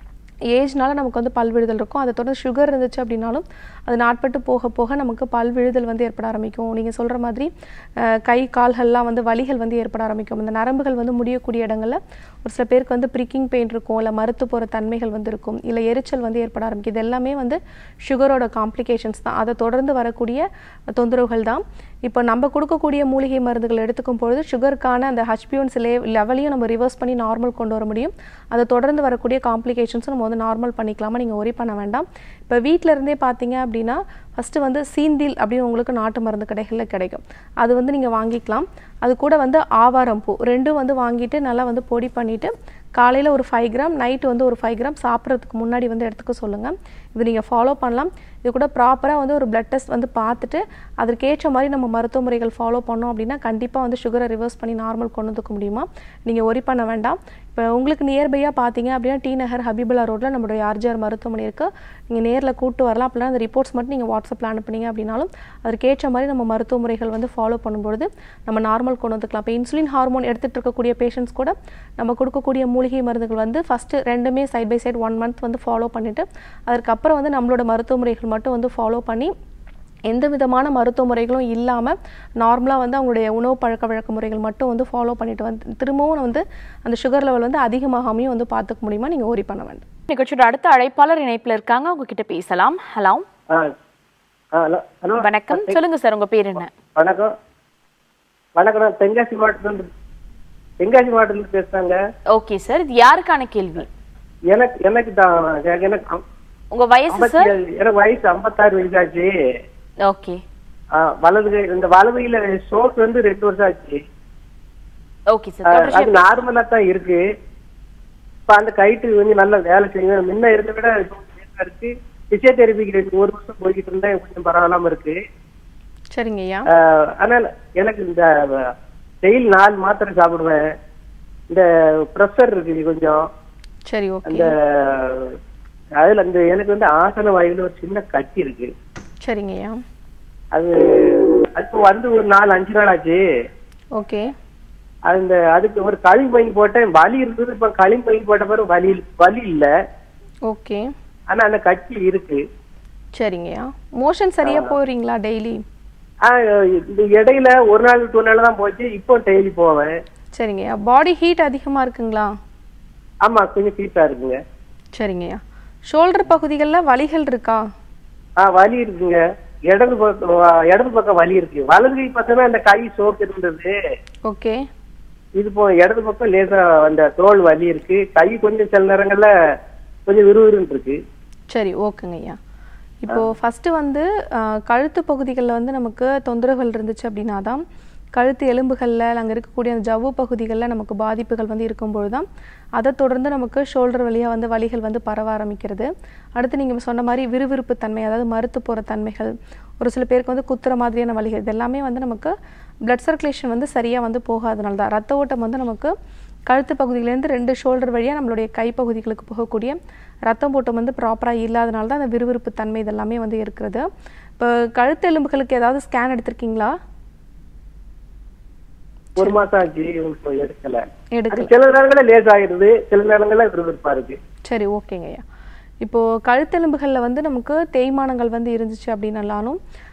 ஏஜ்னால நமக்கு வந்து பல் விழுதல் இருக்கும் அதை தொடர்ந்து சுகர் இருந்துச்சு அப்படின்னாலும் அது நாட்பட்டு போக போக நமக்கு பல் விழுதல் வந்து ஏற்பட ஆரம்பிக்கும் நீங்கள் சொல்கிற மாதிரி அஹ், கை கால்கள்லாம் வந்து வலிகள் வந்து ஏற்பட ஆரம்பிக்கும் இந்த நரம்புகள் வந்து முடியக்கூடிய இடங்களில் ஒரு சில பேருக்கு வந்து ப்ரிக்கிங் பெயின் இருக்கும் இல்லை மறுத்து போகிற தன்மைகள் வந்து இருக்கும் இல்லை எரிச்சல் வந்து ஏற்பட ஆரம்பிக்கும் இது எல்லாமே வந்து சுகரோட காம்ப்ளிகேஷன்ஸ் தான் அதை தொடர்ந்து வரக்கூடிய தொந்தரவுகள் தான் இப்போ நம்ம கொடுக்கக்கூடிய மூலிகை மருந்துகள் எடுத்துக்கும் பொழுது சுகருக்கான அந்த ஹச்பியோன்ஸ் லே லெவலையும் நம்ம ரிவர்ஸ் பண்ணி நார்மல் கொண்டு வர முடியும் அதை தொடர்ந்து வரக்கூடிய காம்ப்ளிகேஷன்ஸும் நம்ம வந்து நார்மல் பண்ணிக்கலாமா நீங்கள் ஒரி பண்ண வேண்டாம் இப்போ வீட்டில் இருந்தே பார்த்தீங்க அப்படின்னா ஃபஸ்ட்டு வந்து சீந்தில் அப்படின்னு உங்களுக்கு நாட்டு மருந்து கடைகளில் கிடைக்கும் அது வந்து நீங்கள் வாங்கிக்கலாம் அது கூட வந்து ஆவாரம் பூ ரெண்டும் வந்து வாங்கிட்டு நல்லா வந்து பொடி பண்ணிவிட்டு காலையில் ஒரு ஃபைவ் கிராம் நைட்டு வந்து ஒரு ஃபைவ் கிராம் சாப்பிட்றதுக்கு முன்னாடி வந்து எடுத்துக்க சொல்லுங்கள் இது நீங்கள் ஃபாலோ பண்ணலாம் இது கூட ப்ராப்பராக வந்து ஒரு பிளட் டெஸ்ட் வந்து பார்த்துட்டு அதற்கேற்ற மாதிரி நம்ம மருத்துவ முறைகள் ஃபாலோ பண்ணோம் அப்படின்னா கண்டிப்பாக வந்து சுகரை ரிவர்ஸ் பண்ணி நார்மல் கொண்டு வந்துக்க முடியுமா நீங்கள் ஒரி பண்ண வேண்டாம் இப்போ உங்களுக்கு நியர்பையாக பார்த்தீங்க அப்படின்னா டி நகர் ஹபிபுல்லா ரோட்டில் நம்மளுடைய ஆர்ஜிஆர் மருத்துவமனை இருக்குது நீங்கள் நேரில் கூட்டு வரலாம் அப்படின்னா அந்த ரிப்போர்ட்ஸ் மட்டும் நீங்கள் வாட்ஸ்அப்பில் அனுப்புனீங்க அப்படின்னாலும் அதற்கேற்ற மாதிரி நம்ம மருத்துவ முறைகள் வந்து ஃபாலோ பண்ணும்பொழுது நம்ம நார்மல் கொண்டு வந்துக்கலாம் இப்போ இன்சுலின் ஹார்மோன் எடுத்துகிட்டு இருக்கக்கூடிய பேஷண்ட்ஸ் கூட நம்ம கொடுக்கக்கூடிய மூலிகை மருந்துகள் வந்து ஃபஸ்ட்டு ரெண்டுமே side by side one month வந்து ஃபாலோ பண்ணிவிட்டு அதுக்கப்புறம் வந்து நம்மளோட மருத்துவ முறைகள் மட்டும் வந்து ஃபாலோ பண்ணி எந்த விதமான மருத்துவ முறைகளும் இல்லாமல் நார்மலாக வந்து அவங்களுடைய உணவு பழக்க வழக்க முறைகள் மட்டும் வந்து ஃபாலோ பண்ணிட்டு வந்து திரும்பவும் வந்து அந்த சுகர் லெவல் வந்து அதிகமாகாமையும் வந்து பார்த்துக்க முடியுமா நீங்கள் ஓரி பண்ண வேண்டாம் நிகழ்ச்சியோட அடுத்த அழைப்பாளர் இணைப்புல இருக்காங்க அவங்க கிட்ட பேசலாம் ஹலோ ஆ ஆ ஹலோ ஹலோ வணக்கம் சொல்லுங்க சார் உங்க பேர் என்ன வணக்கம் வணக்கம் நான் தென்காசி மாவட்டத்துலேருந்து தென்காசி மாவட்டத்துலேருந்து பேசுகிறாங்க ஓகே சார் இது யாருக்கான கேள்வி எனக்கு எனக்கு தான் எனக்கு அம்- உங்க வயசு ஐம்பத்தி சார் ஏழு- எனக்கு வயசு ஐம்பத்தாறு வயசாச்சு ஓகே ஆ, வலது கை இந்த வலது கையில ஸ்ட்ரோக் வந்து ரெண்டு வருஷம் ஆச்சு ஓகே ஆ, சார் தொடர்ச்சியா அது நார்மலா தான் இருக்கு இப்ப அந்த கைட்டு கொஞ்சம் நல்லா வேலை செய்யும் முன்ன இருந்த விட இப்ப லேசா இருக்கு பிசியோதெரபிக்கு ரெண்டு ஒரு வருஷம் போய்கிட்டு இருந்தேன் கொஞ்சம் பரவாயில்லாம இருக்கு சரிங்க ஐயா ஆஹ் ஆனால் எனக்கு இந்த டெய்லி நாலு மாத்திரை சாப்பிடுவேன் இந்த ப்ரெஷர் இருக்கு கொஞ்சம் சரி ஓகே அந்த அதுல அந்த எனக்கு வந்து ஆசன வாயுல ஒரு சின்ன கட்டி இருக்கு சரிங்க ஐயா அது அது இப்போ வந்து ஒரு நாலு அஞ்சு நாள் ஆச்சு ஓகே அந்த அதுக்கு ஒரு களிம் பையன் போட்டேன் வலி இருந்தது இப்ப களிம் பையன் போட்ட பிறகு வலி வலி இல்ல ஓகே ஆனா அந்த கட்டி இருக்கு சரிங்கய்யா மோஷன் சரியா போறீங்களா டெய்லி ஆஹ் இந்த இடையில ஒரு நாள் விட்டு ஒரு நாள் தான் போச்சு இப்போ டெய்லி போவேன் சரிங்கய்யா பாடி ஹீட் அதிகமா இருக்குங்களா ஆமா கொஞ்சம் ஃபீட்டா இருக்குங்க சரிங்கய்யா ஷோல்டர் பகுதிகளில் வலிகள் இருக்கா ஆ வலி இருக்குங்க இடது பக்கம் வ- இடது பக்கம் வலி இருக்கு வலது கை பார்த்தோன்னா அந்த கை சோக்கு இருந்தது ஓகே இது போ இடது பக்கம் லேசா அந்த தோல் வலி இருக்கு கை கொஞ்சம் சில நேரங்கள்ல கொஞ்சம் விறுவிறுன்னு இருக்கு சரி ஓகேங்க ஐயா இப்போ ஃபஸ்ட்டு வந்து ஆஹ், கழுத்து பகுதிகளில் வந்து நமக்கு தொந்தரவுகள் இருந்துச்சு அப்படின்னா தான் கழுத்து எலும்புகளில் அங்கே இருக்கக்கூடிய அந்த ஜவ்வு பகுதிகளில் நமக்கு பாதிப்புகள் வந்து இருக்கும்பொழுது தான் அதை தொடர்ந்து நமக்கு ஷோல்டர் வழியாக வந்து வலிகள் வந்து பரவ ஆரம்பிக்கிறது அடுத்து நீங்கள் சொன்ன மாதிரி விறுவிறுப்பு தன்மை அதாவது மறுத்து போகிற தன்மைகள் ஒரு சில பேருக்கு வந்து குத்துற மாதிரியான வலிகள் இது எல்லாமே வந்து நமக்கு பிளட் சர்க்குலேஷன் வந்து சரியாக வந்து போகாதனால தான் ரத்த ஓட்டம் வந்து நமக்கு கழுத்து பகுதியிலேருந்து ரெண்டு ஷோல்டர் வழியாக நம்மளுடைய கை பகுதிகளுக்கு போகக்கூடிய ரத்தம் ஓட்டம் வந்து ப்ராப்பராக இல்லாதனால தான் அந்த விறுவிறுப்பு தன்மை இதெல்லாமே வந்து இருக்கிறது இப்போ கழுத்து எலும்புகளுக்கு ஏதாவது ஸ்கேன் எடுத்திருக்கீங்களா ஒரு மாசம் ஆச்சு இப்போ எடுக்கல எடுக்கல அது சில நேரங்கள்ல லேஸ் ஆயிருது சில நேரங்கள்ல விறுவிறுப்பா இருக்கு சரி ஓகேங்க ஐயா இப்போது கழுத்தெலும்புகளில் வந்து நமக்கு தேய்மானங்கள் வந்து இருந்துச்சு அப்படின்னாலும்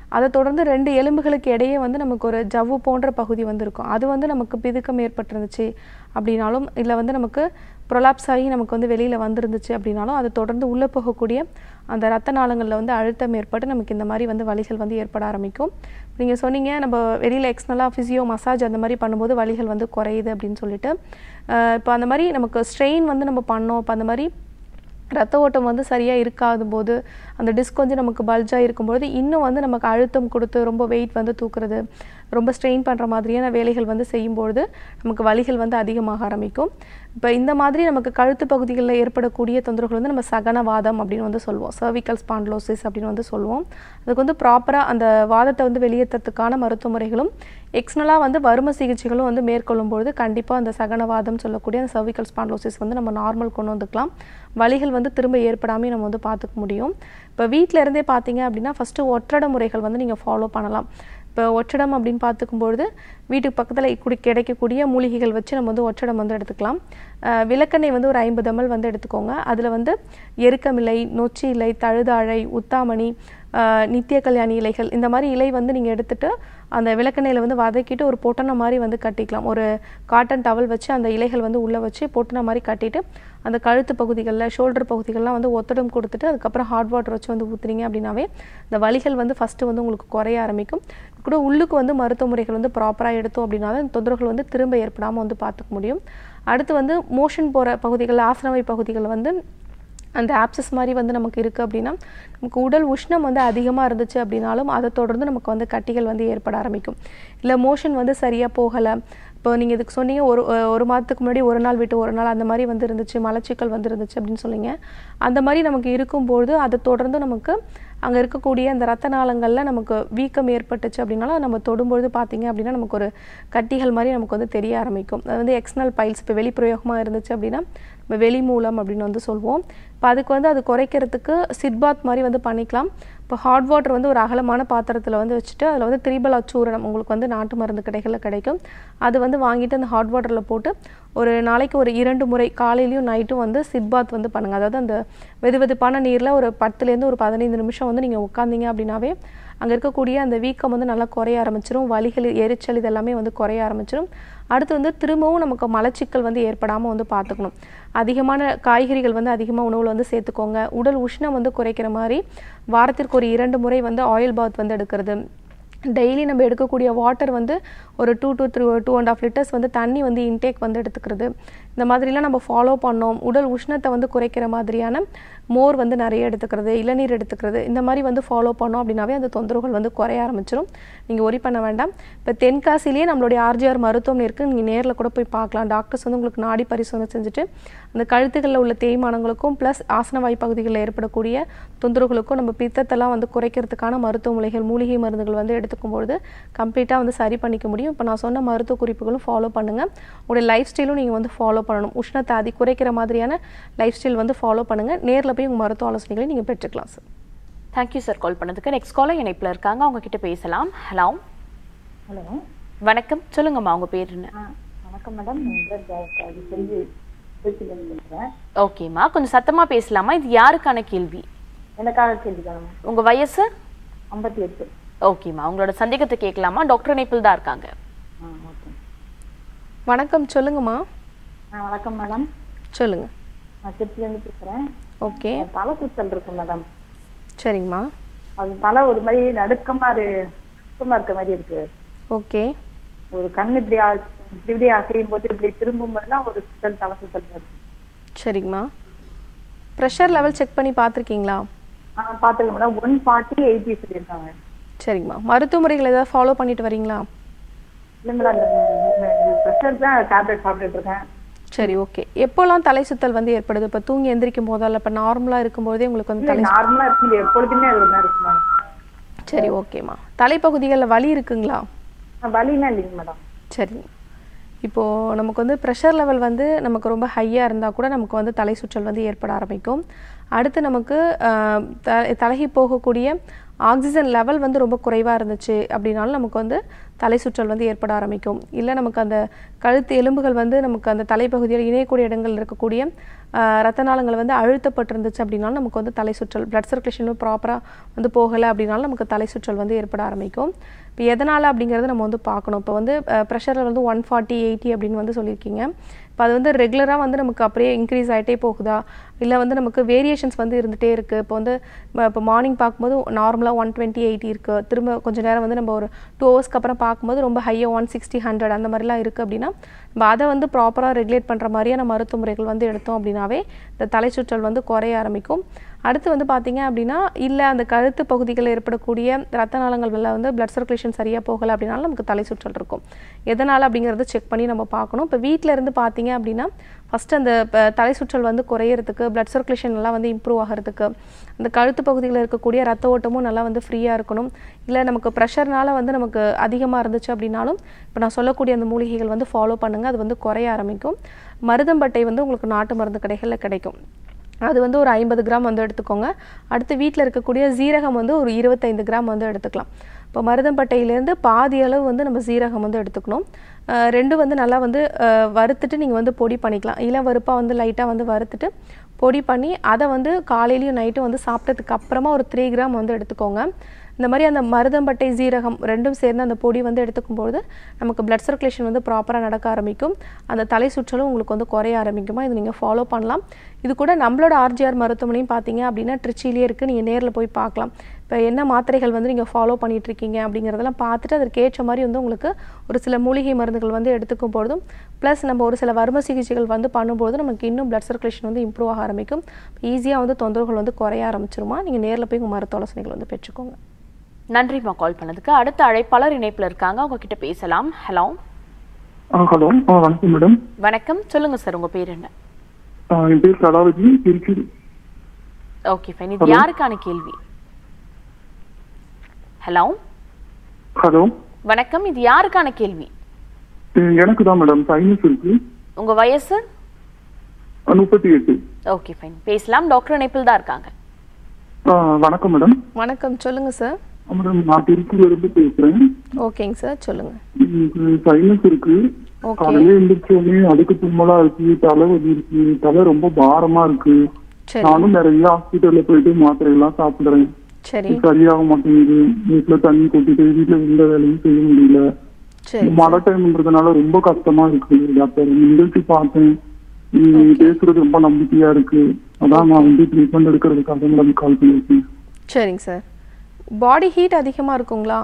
அதை தொடர்ந்து ரெண்டு எலும்புகளுக்கு இடையே வந்து நமக்கு ஒரு ஜவ்வு போன்ற பகுதி வந்து இருக்கும் அது வந்து நமக்கு பிதுக்கம் ஏற்பட்டிருந்துச்சு அப்படின்னாலும் இல்லை வந்து நமக்கு ப்ரொலாப்ஸ் ஆகி நமக்கு வந்து வெளியில் வந்திருந்துச்சு அப்படின்னாலும் அது தொடர்ந்து உள்ளே போகக்கூடிய அந்த ரத்த நாளங்களில் வந்து அழுத்தம் ஏற்பட்டு நமக்கு இந்த மாதிரி வந்து வலிகள் வந்து ஏற்பட ஆரம்பிக்கும் நீங்கள் சொன்னீங்க நம்ம வெளியில் எக்ஸ்னலாக ஃபிசியோ மசாஜ் அந்த மாதிரி பண்ணும்போது வலிகள் வந்து குறையுது அப்படின்னு சொல்லிட்டு இப்போ அந்த மாதிரி நமக்கு ஸ்ட்ரெயின் வந்து நம்ம பண்ணோம் இப்போ அந்த மாதிரி ரத்த ஓட்டம் வந்து சரியாக இருக்காத போது அந்த டிஸ்க் கொஞ்சம் நமக்கு பல்ஜாக இருக்கும்போது இன்னும் வந்து நமக்கு அழுத்தம் கொடுத்து ரொம்ப வெயிட் வந்து தூக்குறது ரொம்ப ஸ்ட்ரெயின் பண்ணுற மாதிரியான வேலைகள் வந்து செய்யும்பொழுது நமக்கு வலிகள் வந்து அதிகமாக ஆரம்பிக்கும் இப்போ இந்த மாதிரி நமக்கு கழுத்து பகுதிகளில் ஏற்படக்கூடிய தொந்தரவுகள் வந்து நம்ம சகனவாதம் அப்படின்னு வந்து சொல்லுவோம் சர்விக்கல் ஸ்பாண்ட்லோசிஸ் அப்படின்னு வந்து சொல்லுவோம் அதுக்கு வந்து ப்ராப்பராக அந்த வாதத்தை வந்து வெளியேற்றத்துக்கான மருத்துவ முறைகளும் எக்ஸ்னலாக வந்து வரும சிகிச்சைகளும் வந்து மேற்கொள்ளும் பொழுது கண்டிப்பாக அந்த சகனவாதம் சொல்லக்கூடிய அந்த சர்விக்கல் ஸ்பாண்ட்லோசிஸ் வந்து நம்ம நார்மல் கொண்டு வந்துக்கலாம் வலிகள் வந்து திரும்ப ஏற்படாமல் நம்ம வந்து பார்த்துக்க முடியும் இப்போ வீட்டில் இருந்தே பார்த்தீங்க அப்படின்னா ஃபஸ்ட்டு ஒற்றட முறைகள் வந்து நீங்கள் ஃபாலோ பண்ணலாம் இப்போ ஒற்றடம் அப்படின்னு பார்த்துக்கும்பொழுது வீட்டுக்கு பக்கத்தில் குடி கிடைக்கக்கூடிய மூலிகைகள் வச்சு நம்ம வந்து ஒற்றடம் வந்து எடுத்துக்கலாம் அஹ் விளக்கெண்ணெய் வந்து ஒரு ஐம்பது ml வந்து எடுத்துக்கோங்க அதில் வந்து எருக்கமிலை நொச்சி இலை தழுதாழை உத்தாமணி அஹ் நித்திய கல்யாணி இலைகள் இந்த மாதிரி இலை வந்து நீங்கள் எடுத்துட்டு அந்த விளக்கெண்ணெயில் வந்து வதக்கிட்டு ஒரு பொட்டனை மாதிரி வந்து கட்டிக்கலாம் ஒரு காட்டன் டவல் வச்சு அந்த இலைகள் வந்து உள்ளே வச்சு பொட்டனை மாதிரி கட்டிட்டு அந்த கழுத்து பகுதிகளில் ஷோல்டர் பகுதிகள்லாம் வந்து ஒத்தடம் கொடுத்துட்டு அதுக்கப்புறம் ஹாட் வாட்டர் வச்சு வந்து ஊற்றுனீங்க அப்படின்னாவே இந்த வலிகள் வந்து ஃபஸ்ட்டு வந்து உங்களுக்கு குறைய ஆரம்பிக்கும் கூட உள்ளுக்கு வந்து மருத்துவ முறைகள் வந்து ப்ராப்பராக எடுத்தோம் அப்படின்னா தான் இந்த தொந்தரவுகள் வந்து திரும்ப ஏற்படாமல் வந்து பார்த்துக்க முடியும் அடுத்து வந்து மோஷன் போகிற பகுதிகள் ஆசனவை பகுதிகள் வந்து அந்த ஆப்சஸ் மாதிரி வந்து நமக்கு இருக்குது அப்படின்னா நமக்கு உடல் உஷ்ணம் வந்து அதிகமாக இருந்துச்சு அப்படின்னாலும் அதை தொடர்ந்து நமக்கு வந்து கட்டிகள் வந்து ஏற்பட ஆரம்பிக்கும் இல்லை மோஷன் வந்து சரியாக போகலை இப்போ நீங்கள் இதுக்கு சொன்னீங்க ஒரு அஹ் ஒரு மாதத்துக்கு முன்னாடி ஒரு நாள் விட்டு ஒரு நாள் அந்த மாதிரி வந்து இருந்துச்சு மலச்சிக்கல் வந்து இருந்துச்சு அப்படின்னு சொன்னீங்க அந்த மாதிரி நமக்கு இருக்கும்போது அதை தொடர்ந்து நமக்கு அங்கே இருக்கக்கூடிய அந்த ரத்த நாளங்களில் நமக்கு வீக்கம் ஏற்பட்டுச்சு அப்படின்னாலும் நம்ம தொடும்பொழுது பார்த்தீங்க அப்படின்னா நமக்கு ஒரு கட்டிகள் மாதிரி நமக்கு வந்து தெரிய ஆரம்பிக்கும் அது வந்து எக்ஸ்னல் பைல்ஸ் இப்போ வெளிப்பிரயோகமாக இருந்துச்சு அப்படின்னா நம்ம வெளி மூலம் அப்படின்னு வந்து சொல்லுவோம் இப்போ அதுக்கு வந்து அது குறைக்கிறதுக்கு சிட்பாத் மாதிரி வந்து பண்ணிக்கலாம் இப்போ ஹாட் வாட்டர் வந்து ஒரு அகலமான பாத்திரத்தில் வந்து வச்சுட்டு அதில் வந்து திரிபல் அச்சூரணம் உங்களுக்கு வந்து நாட்டு மருந்து கடைகளில் கிடைக்கும் அது வந்து வாங்கிட்டு அந்த ஹாட் வாட்டரில் போட்டு ஒரு நாளைக்கு ஒரு இரண்டு முறை காலையிலையும் நைட்டும் வந்து சிட்பாத் வந்து பண்ணுங்கள் அதாவது அந்த வெது வெதுப்பான நீரில் ஒரு பத்துலேருந்து ஒரு பதினைந்து நிமிஷம் வந்து நீங்கள் உட்காந்தீங்க அப்படின்னாவே அங்கே இருக்கக்கூடிய அந்த வீக்கம் வந்து நல்லா குறைய ஆரம்பிச்சிரும் வலிகள் எரிச்சல் இதெல்லாமே வந்து குறைய ஆரம்பிச்சிரும் அடுத்து வந்து திரும்பவும் நமக்கு மலச்சிக்கல் வந்து ஏற்படாமல் வந்து பார்த்துக்கணும் அதிகமான காய்கறிகள் வந்து அதிகமாக உணவில் வந்து சேர்த்துக்கோங்க உடல் உஷ்ணம் வந்து குறைக்கிற மாதிரி வாரத்திற்கு ஒரு இரண்டு முறை வந்து ஆயில் பாத் வந்து எடுக்கிறது டெய்லி நம்ம எடுக்கக்கூடிய வாட்டர் வந்து ஒரு two to three two and half litres வந்து தண்ணி வந்து இன்டேக் வந்து எடுத்துக்கிறது இந்த மாதிரிலாம் நம்ம ஃபாலோ பண்ணோம் உடல் உஷ்ணத்தை வந்து குறைக்கிற மாதிரியான மோர் வந்து நிறைய எடுத்துக்கிறது இளநீர் எடுத்துக்கிறது இந்த மாதிரி வந்து ஃபாலோ பண்ணோம் அப்படின்னாவே அந்த தொந்தரவுகள் வந்து குறைய ஆரம்பிச்சிடும் நீங்கள் ஒரி பண்ண வேண்டாம் இப்போ தென்காசிலேயே நம்மளுடைய ஆர்ஜிஆர் மருத்துவமனை இருக்குது நீங்கள் நேரில் கூட போய் பார்க்கலாம் டாக்டர்ஸ் வந்து உங்களுக்கு நாடி பரிசோதனை செஞ்சுட்டு அந்த கழுத்துகளில் உள்ள தேய்மானங்களுக்கும் ப்ளஸ் ஆசனவாய் பகுதிகளில் ஏற்படக்கூடிய தொந்தரவுகளுக்கும் நம்ம பித்தத்தெல்லாம் வந்து குறைக்கிறதுக்கான மருத்துவ முறைகள் மூலிகை மருந்துகள் வந்து எடுத்துக்கும் பொழுது கம்ப்ளீட்டாக வந்து சரி பண்ணிக்க முடியும் இப்போ நான் சொன்ன மருத்துவ குறிப்புகளும் ஃபாலோ பண்ணுங்கள் உங்களுடைய லைஃப் ஸ்டைலும் நீங்கள் வந்து ஃபாலோ பண்ணணும் உஷ்ணத்தை அதி குறைக்கிற மாதிரியான லைஃப் ஸ்டைல் வந்து ஃபாலோ பண்ணுங்கள் நேரில் போய் உங்கள் மருத்துவ ஆலோசனைகளை நீங்கள் பெற்றுக்கலாம் சார் தேங்க்யூ சார் கால் பண்ணதுக்கு நெக்ஸ்ட் காலர் இணைப்பில் இருக்காங்க அவங்க கிட்ட பேசலாம் ஹலோ ஹலோ வணக்கம் சொல்லுங்கம்மா உங்க பேர் என்ன ஆ வணக்கம் மேடம் செல்வி திருச்சியிலேருந்து பேசுகிறேன் ஓகேம்மா கொஞ்சம் சத்தமா பேசலாமா இது யாருக்கான கேள்வி எனக்காக கேள்வி தானே உங்க வயசு ஐம்பத்தி எட்டு ஓகேம்மா உங்களோட சந்தேகத்தை கேட்கலாமா டாக்டர் இணைப்பில் தான் இருக்காங்க ஆ ஓகே வணக்கம் சொல்லுங்கம்மா ஆ வணக்கம் மேடம் சொல்லுங்கள் நான் திருச்சியிலேருந்து பேசுகிறேன் ஓகே தலை சுத்தல் இருக்கு மேடம் சரிங்கம்மா அது தலை ஒரு மாதிரி நடுக்கமா இரு நடுக்கமா இருக்க மாதிரி இருக்கு ஓகே ஒரு கண் இப்படி ஆ- இப்படி இப்படி அசையும் போது இப்படி திரும்பும் போதுலாம் ஒரு சுத்தல் தலை சுத்தல் வருது சரிங்கம்மா ப்ரெஷர் லெவல் செக் பண்ணி பார்த்துருக்கீங்களா ஆ பார்த்துருங்க மேடம் ஒன் ஃபார்ட்டி எயிட்டி சொல்லியிருக்காங்க சரிங்கம்மா மருத்துவ முறைகள் ஏதாவது ஃபாலோ பண்ணிட்டு வரீங்களா இல்லை மேடம் அந்த ப்ரெஷர் தான் டேப்லெட் சாப்பிட்டுட்டு இருக்கேன் சரி ஓகே எப்போல்லாம் தலை சுத்தல் வந்து ஏற்படுது இப்போ தூங்கி எந்திரிக்கும் போதோ இல்லை இப்போ நார்மலாக இருக்கும்போதே உங்களுக்கு வந்து இல்லை தலை நார்மலாக இருக்குது எப்பொழுதுமே அது மாதிரி இருக்கு மேடம் சரி ஓகேம்மா தலைப்பகுதிகளில் வலி இருக்குங்களா ஆ, வலிலாம் இல்லைங்க மேடம் சரி இப்போது நமக்கு வந்து ப்ரெஷர் லெவல் வந்து நமக்கு ரொம்ப ஹையாக இருந்தால் கூட நமக்கு வந்து தலை சுற்றல் வந்து ஏற்பட ஆரம்பிக்கும் அடுத்து நமக்கு ஆஹ், த தலைகி போகக்கூடிய ஆக்சிஜன் லெவல் வந்து ரொம்ப குறைவாக இருந்துச்சு அப்படின்னாலும் நமக்கு வந்து தலை சுற்றல் வந்து ஏற்பட ஆரம்பிக்கும் இல்லை நமக்கு அந்த கழுத்து எலும்புகள் வந்து நமக்கு அந்த தலைப்பகுதியில் இணையக்கூடிய இடங்கள் இருக்கக்கூடிய ஆஹ், ரத்த நாளங்கள் வந்து அழுத்தப்பட்டிருந்துச்சு அப்படின்னாலும் நமக்கு வந்து தலை சுற்றல் பிளட் சர்க்குலேஷன் ப்ராப்பராக வந்து போகலை அப்படின்னாலும் நமக்கு தலை சுற்றல் வந்து ஏற்பட ஆரம்பிக்கும் இப்போ எதனால் அப்படிங்கிறத நம்ம வந்து பார்க்கணும் இப்போ வந்து ப்ரெஷரில் வந்து ஒன் ஃபார்ட்டி எயிட்டி அப்படின்னு வந்து சொல்லியிருக்கீங்க இப்போ அது வந்து ரெகுலராக வந்து நமக்கு அப்படியே இன்க்ரீஸ் ஆகிட்டே போகுதா இல்லை வந்து நமக்கு வேரியேஷன்ஸ் வந்து இருந்துகிட்டே இருக்குது இப்போ வந்து ம- இப்போ மார்னிங் பார்க்கும்போது நார்மலாக ஒன் டுவெண்ட்டி எயிட்டி இருக்குது திரும்ப கொஞ்ச நேரம் வந்து நம்ம ஒரு டூ ஹவர்ஸ்க்கு அப்புறம் பார்க்கும்போது ரொம்ப ஹையாக ஒன் சிக்ஸ்டி ஹண்ட்ரட் அந்த மாதிரிலாம் இருக்குது அப்படின்னா நம்ம அதை வந்து ப்ராப்பராக ரெகுலேட் பண்ணுற மாதிரியான மருத்துவ முறைகள் வந்து எடுத்தோம் அப்படின்னாவே இந்த தலை சுற்றல் வந்து குறைய ஆரம்பிக்கும் அடுத்து வந்து பார்த்தீங்க அப்படின்னா இல்லை அந்த கழுத்து பகுதிகளில் ஏற்படக்கூடிய ரத்த நாளங்கள் வெளில வந்து பிளட் சர்க்குலேஷன் சரியாக போகலை அப்படின்னாலும் நமக்கு தலை சுற்றல் இருக்கும் எதனால் அப்படிங்கிறத செக் பண்ணி நம்ம பார்க்கணும் இப்போ வீட்டில் இருந்து பார்த்தீங்க அப்படின்னா ஃபஸ்ட்டு அந்த ப- தலை சுற்றல் வந்து குறையிறதுக்கு பிளட் சர்க்குலேஷன் நல்லா வந்து இம்ப்ரூவ் ஆகிறதுக்கு அந்த கழுத்து பகுதியில் இருக்கக்கூடிய ரத்த ஓட்டமும் நல்லா வந்து ஃப்ரீயாக இருக்கணும் இல்லை நமக்கு ப்ரெஷர்னால வந்து நமக்கு அதிகமாக இருந்துச்சு அப்படின்னாலும் இப்போ நான் சொல்லக்கூடிய அந்த மூலிகைகள் வந்து ஃபாலோ பண்ணுங்கள் அது வந்து குறைய ஆரம்பிக்கும் மருதம்பட்டை வந்து உங்களுக்கு நாட்டு மருந்து கடைகளில் கிடைக்கும் அது வந்து ஒரு ஐம்பது கிராம் வந்து எடுத்துக்கோங்க அடுத்து வீட்டில் இருக்கக்கூடிய சீரகம் வந்து ஒரு இருபத்தைந்து கிராம் வந்து எடுத்துக்கலாம் இப்போ மருதம்பட்டையிலேருந்து பாதி அளவு வந்து நம்ம சீரகம் வந்து எடுத்துக்கணும் அஹ் ரெண்டும் வந்து நல்லா வந்து அஹ் வறுத்துட்டு நீங்கள் வந்து பொடி பண்ணிக்கலாம் இளம் வறுப்பாக வந்து லைட்டாக வந்து வறுத்துட்டு பொடி பண்ணி அதை வந்து காலையிலையும் நைட்டும் வந்து சாப்பிட்டதுக்கு அப்புறமா ஒரு த்ரீ கிராம் வந்து எடுத்துக்கோங்க இந்த மாதிரி அந்த மருதம்பட்டை சீரகம் ரெண்டும் சேர்ந்து அந்த பொடி வந்து எடுத்துக்கும்போது நமக்கு பிளட் சர்க்குலேஷன் வந்து ப்ராப்பராக நடக்க ஆரம்பிக்கும் அந்த தலை சுற்றலும் உங்களுக்கு வந்து குறைய ஆரம்பிக்குமா இது நீங்கள் ஃபாலோ பண்ணலாம் இது கூட நம்மளோட ஆர்ஜிஆர் மருத்துவமனையும் பார்த்தீங்க அப்படின்னா ட்ரிச்சிலேயே இருக்குது நீங்கள் நேரில் போய் பார்க்கலாம் இப்போ என்ன மாத்திரைகள் வந்து நீங்கள் ஃபாலோ பண்ணிட்டு இருக்கீங்க அப்படிங்கிறதெல்லாம் பார்த்துட்டு அதற்கு ஏற்ற மாதிரி வந்து உங்களுக்கு ஒரு சில மூலிகை மருந்துகள் வந்து எடுத்துக்கும் பொழுதும் ப்ளஸ் நம்ம ஒரு சில வர்ம சிகிச்சைகள் வந்து பண்ணும்போது நமக்கு இன்னும் பிளட் சர்க்குலேஷன் வந்து இம்ப்ரூவ் ஆக ஆரம்பிக்கும் ஈஸியாக வந்து தொந்தரவுகள் வந்து குறைய ஆரம்பிச்சிருமா நீங்கள் நேரில் போய் உங்கள் மருத்துவ ஆலோசனைகள் வந்து பெற்றுக்கோங்க நன்றிம்மா கால் பண்ணதுக்கு அடுத்த அழைப்பாளர் இணைப்புல இருக்காங்க அவங்க கிட்ட பேசலாம் ஹலோ ஆ ஹலோ ஆ வணக்கம் மேடம் வணக்கம் சொல்லுங்க சார் உங்க பேர் என்ன ஆ, என் பேர் கலாவதி திருச்சி ஓகே ஃபைன் இது யாருக்கான கேள்வி ஹலோ ஹலோ வணக்கம் இது யாருக்கான கேள்வி எனக்கு தான் மேடம் சைனஸ் இருக்கு உங்க வயசு ஆ, முப்பத்தி எட்டு ஓகே ஃபைன் பேசலாம் டாக்டர் இணைப்பில் தான் இருக்காங்க ஆ, வணக்கம் மேடம் வணக்கம் சொல்லுங்கள் சார் ஆ, மேடம் நான் திருச்சியில இருந்து பேசுறேன் ஓகேங்க சார் சொல்லுங்கள் எனக்கு சைனஸ் இருக்கு ஓகே காலையில எந்திரிச்ச உடனே அடுக்கு தும்மலா இருக்கு தலை வலி இருக்கு தலை ரொம்ப பாரமா இருக்கு சரி நானும் நிறைய ஹாஸ்பிட்டல்ல போயிட்டு மாத்திரை எல்லாம் சாப்பிடுறேன் சரி இது சரியாக மாட்டேங்குது வீட்டுல தண்ணி கொட்டிட்டு வீட்டுல எந்த வேலையும் செய்ய முடியல சரி மழை டைம்ன்றதுனால ரொம்ப கஷ்டமா இருக்கு டாக்டர் நிகழ்ச்சி பார்த்தேன் நீங்க பேசுறது ரொம்ப நம்பிக்கையா இருக்கு அதான் நான் வந்து ட்ரீட்மெண்ட் எடுக்கிறதுக்காக மேடம் கால் பண்ணிருக்கேன் சரிங்க சார் பாடி ஹீட் அதிகமாக இருக்குங்களா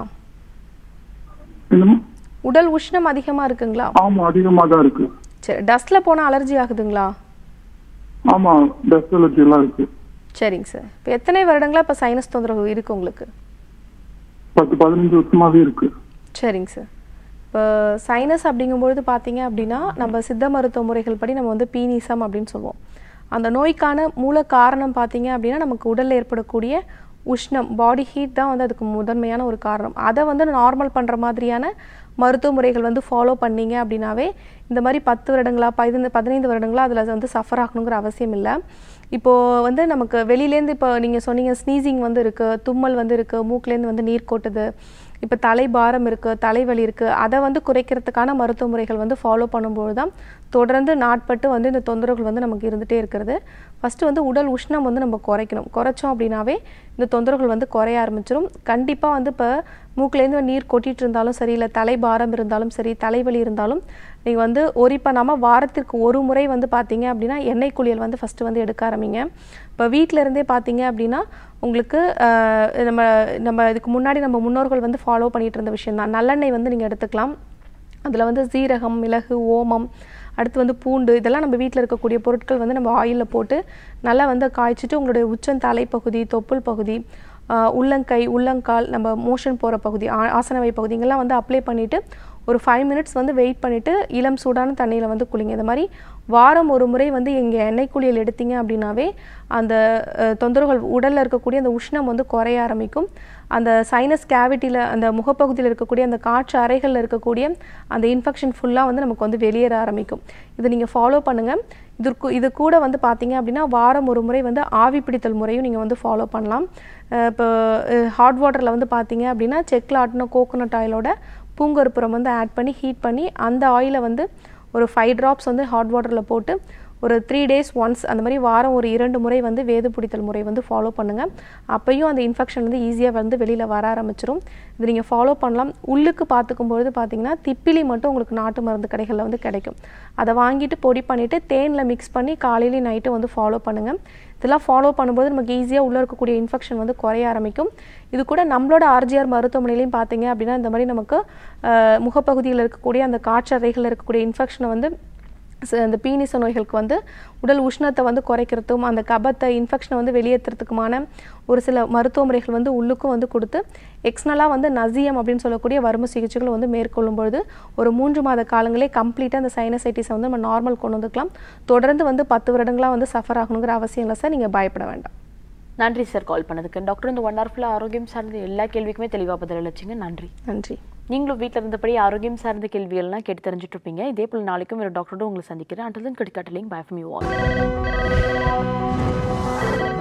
என்னமா உடல் உஷ்ணம் அதிகமாக இருக்குங்களா ஆமா அதிகமா தான் இருக்கு சரி டஸ்ட்டில் போனால் அலர்ஜி ஆகுதுங்களா ஆமா டஸ்ட் அலர்ஜி எல்லாம் இருக்கு சரிங்க சார் இப்போ எத்தனை வருடங்களா இப்போ சைனஸ் தொந்தரவு இருக்கு உங்களுக்கு பத்து பதினஞ்சு வருஷமாவே இருக்கு சரிங்க சார் இப்போ சைனஸ் அப்படிங்கும்பொழுது பார்த்தீங்க அப்படின்னா நம்ம சித்த மருத்துவ முறைகள் படி நம்ம வந்து பீனிசம் அப்படின்னு சொல்லுவோம் அந்த நோய்க்கான மூல காரணம் பார்த்தீங்க அப்படின்னா நமக்கு உடலில் ஏற்படக்கூடிய உஷ்ணம் பாடி ஹீட் தான் வந்து அதுக்கு முதன்மையான ஒரு காரணம் அதை வந்து நார்மல் பண்ணுற மாதிரியான மருத்துவ முறைகள் வந்து ஃபாலோ பண்ணீங்க அப்படின்னாவே இந்த மாதிரி பத்து வருடங்களா பதினைந்து பதினைந்து வருடங்களா அதில் வந்து சஃபர் ஆகணுங்கிற அவசியம் இல்லை இப்போது வந்து நமக்கு வெளியிலேருந்து இப்போ நீங்கள் சொன்னீங்க ஸ்னீசிங் வந்து இருக்குது தும்மல் வந்து இருக்குது மூக்குலேருந்து வந்து நீர் கொட்டுது இப்போ தலை பாரம் இருக்குது தலைவலி இருக்குது அதை வந்து குறைக்கிறதுக்கான மருத்துவ முறைகள் வந்து ஃபாலோ பண்ணும்போது தான் தொடர்ந்து நாட்பட்டு வந்து இந்த தொந்தரவுகள் வந்து நமக்கு இருந்துகிட்டே இருக்கிறது ஃபஸ்ட்டு வந்து உடல் உஷ்ணம் வந்து நம்ம குறைக்கணும் குறைச்சோம் அப்படின்னாவே இந்த தொந்தரவுகள் வந்து குறைய ஆரம்பிச்சிடும் கண்டிப்பாக வந்து இப்போ மூக்குலேருந்து நீர் கொட்டிட்டு இருந்தாலும் சரி இல்லை தலை பாரம் இருந்தாலும் சரி தலைவலி இருந்தாலும் நீங்கள் வந்து ஒரு இப்போ நம்ம வாரத்திற்கு ஒரு முறை வந்து பார்த்தீங்க அப்படின்னா எண்ணெய் குளியல் வந்து ஃபஸ்ட்டு வந்து எடுக்க ஆரம்பிங்க இப்போ வீட்டில இருந்தே பார்த்தீங்க அப்படின்னா உங்களுக்கு ஆஹ், நம்ம நம்ம இதுக்கு முன்னாடி நம்ம முன்னோர்கள் வந்து ஃபாலோ பண்ணிட்டு இருந்த விஷயம் தான் நல்லெண்ணெய் வந்து நீங்கள் எடுத்துக்கலாம் அதில் வந்து சீரகம் மிளகு ஓமம் அடுத்து வந்து பூண்டு இதெல்லாம் நம்ம வீட்டில் இருக்கக்கூடிய பொருட்கள் வந்து நம்ம ஆயிலில் போட்டு நல்லா வந்து காய்ச்சிட்டு உங்களுடைய உச்சம் தலைப்பகுதி தொப்புள் பகுதி ஆஹ் உள்ளங்கை உள்ளங்கால் நம்ம மோஷன் போகிற பகுதி ஆ- ஆசனவை பகுதி இங்கெல்லாம் வந்து அப்ளை பண்ணிவிட்டு ஒரு ஃபைவ் மினிட்ஸ் வந்து வெயிட் பண்ணிவிட்டு இளம் சூடான தண்ணியில் வந்து குளிங்க இந்த மாதிரி வாரம் ஒரு முறை வந்து எங்கள் எண்ணெய் குளியல் எடுத்தீங்க அப்படின்னாவே அந்த அஹ், தொந்தரவுகள் உடலில் இருக்கக்கூடிய அந்த உஷ்ணம் வந்து குறைய ஆரம்பிக்கும் அந்த சைனஸ் கேவிட்டியில் அந்த முகப்பகுதியில் இருக்கக்கூடிய அந்த காற்று அறைகளில் இருக்கக்கூடிய அந்த இன்ஃபெக்ஷன் ஃபுல்லாக வந்து நமக்கு வந்து வெளியேற ஆரம்பிக்கும் இதை நீங்கள் ஃபாலோ பண்ணுங்கள் இதற்கு இது கூட வந்து பார்த்தீங்க அப்படின்னா வாரம் ஒரு முறை வந்து ஆவி பிடித்தல் முறையும் நீங்கள் வந்து ஃபாலோ பண்ணலாம் அஹ் இப்போ ஹாட் வாட்டரில் வந்து பார்த்தீங்க அப்படின்னா செக்கில் ஆட்டின கோகோனட் ஆயிலோட பூங்கற்புரம் வந்து ஆட் பண்ணி ஹீட் பண்ணி அந்த ஆயிலை வந்து ஒரு ஃபைவ் ட்ராப்ஸ் வந்து ஹாட் வாட்டரில் போட்டு ஒரு த்ரீ டேஸ் ஒன்ஸ் அந்த மாதிரி வாரம் ஒரு இரண்டு முறை வந்து வேது பிடித்தல் முறை வந்து ஃபாலோ பண்ணுங்கள் அப்பையும் அந்த இன்ஃபெக்ஷன் வந்து ஈஸியாக வந்து வெளியில் வர ஆரம்பிச்சிரும் இது நீங்கள் ஃபாலோ பண்ணலாம் உள்ளுக்கு பார்த்துக்கும் பொழுது பார்த்தீங்கன்னா திப்பிலி மட்டும் உங்களுக்கு நாட்டு மருந்து கடைகளில் வந்து கிடைக்கும் அதை வாங்கிட்டு பொடி பண்ணிவிட்டு தேனில் மிக்ஸ் பண்ணி காலையிலையும் நைட்டும் வந்து ஃபாலோ பண்ணுங்கள் இதெல்லாம் ஃபாலோ பண்ணும்போது நமக்கு ஈஸியாக உள்ளே இருக்கக்கூடிய இன்ஃபெக்ஷன் வந்து குறைய ஆரம்பிக்கும் இது கூட நம்மளோட ஆர்ஜிஆர் மருத்துவமனையிலையும் பார்த்தீங்க அப்படின்னா இந்த மாதிரி நமக்கு அஹ், முகப்பகுதியில் இருக்கக்கூடிய அந்த காற்றறைகளில் இருக்கக்கூடிய இன்ஃபெக்ஷனை வந்து ச- அந்த பீனிச நோய்களுக்கு வந்து உடல் உஷ்ணத்தை வந்து குறைக்கிறதுக்கும் அந்த கபத்தை இன்ஃபெக்ஷனை வந்து வெளியேற்றுறதுக்குமான ஒரு சில மருத்துவ முறைகள் வந்து உள்ளுக்கும் வந்து கொடுத்து எக்ஸ்னலாக வந்து நசியம் அப்படின்னு சொல்லக்கூடிய வறுமை சிகிச்சைகள் வந்து மேற்கொள்ளும் பொழுது ஒரு மூன்று மாத காலங்களே கம்ப்ளீட்டாக அந்த சைனசைட்டிஸை வந்து நம்ம நார்மல் கொண்டு வந்துக்கலாம் தொடர்ந்து வந்து பத்து வருடங்களாக வந்து சஃபர் ஆகணுங்கிற அவசியம் இல்லை சார் நீங்கள் பயப்பட வேண்டாம் நன்றி சார் கால் பண்ணதுக்கு டாக்டர் இந்த ஒன் ஹவர்ஃபுல்லாக ஆரோக்கியம் சார்ந்த எல்லா கேள்விக்குமே தெளிவாக பதில் அளிச்சிங்க நன்றி நன்றி நீங்களும் வீட்டில் இருந்தபடி ஆரோக்கியம் சார்ந்த கேள்விகள்லாம் கேட்டு தெரிஞ்சுட்டு இருப்பீங்க இதே போல் நாளைக்கும் ஒரு டாக்டரோட உங்களை சந்திக்கிறேன் அண்டர் தன் கிடிக்காட்டலிங் பை ஃப்ரம் யூ ஆல்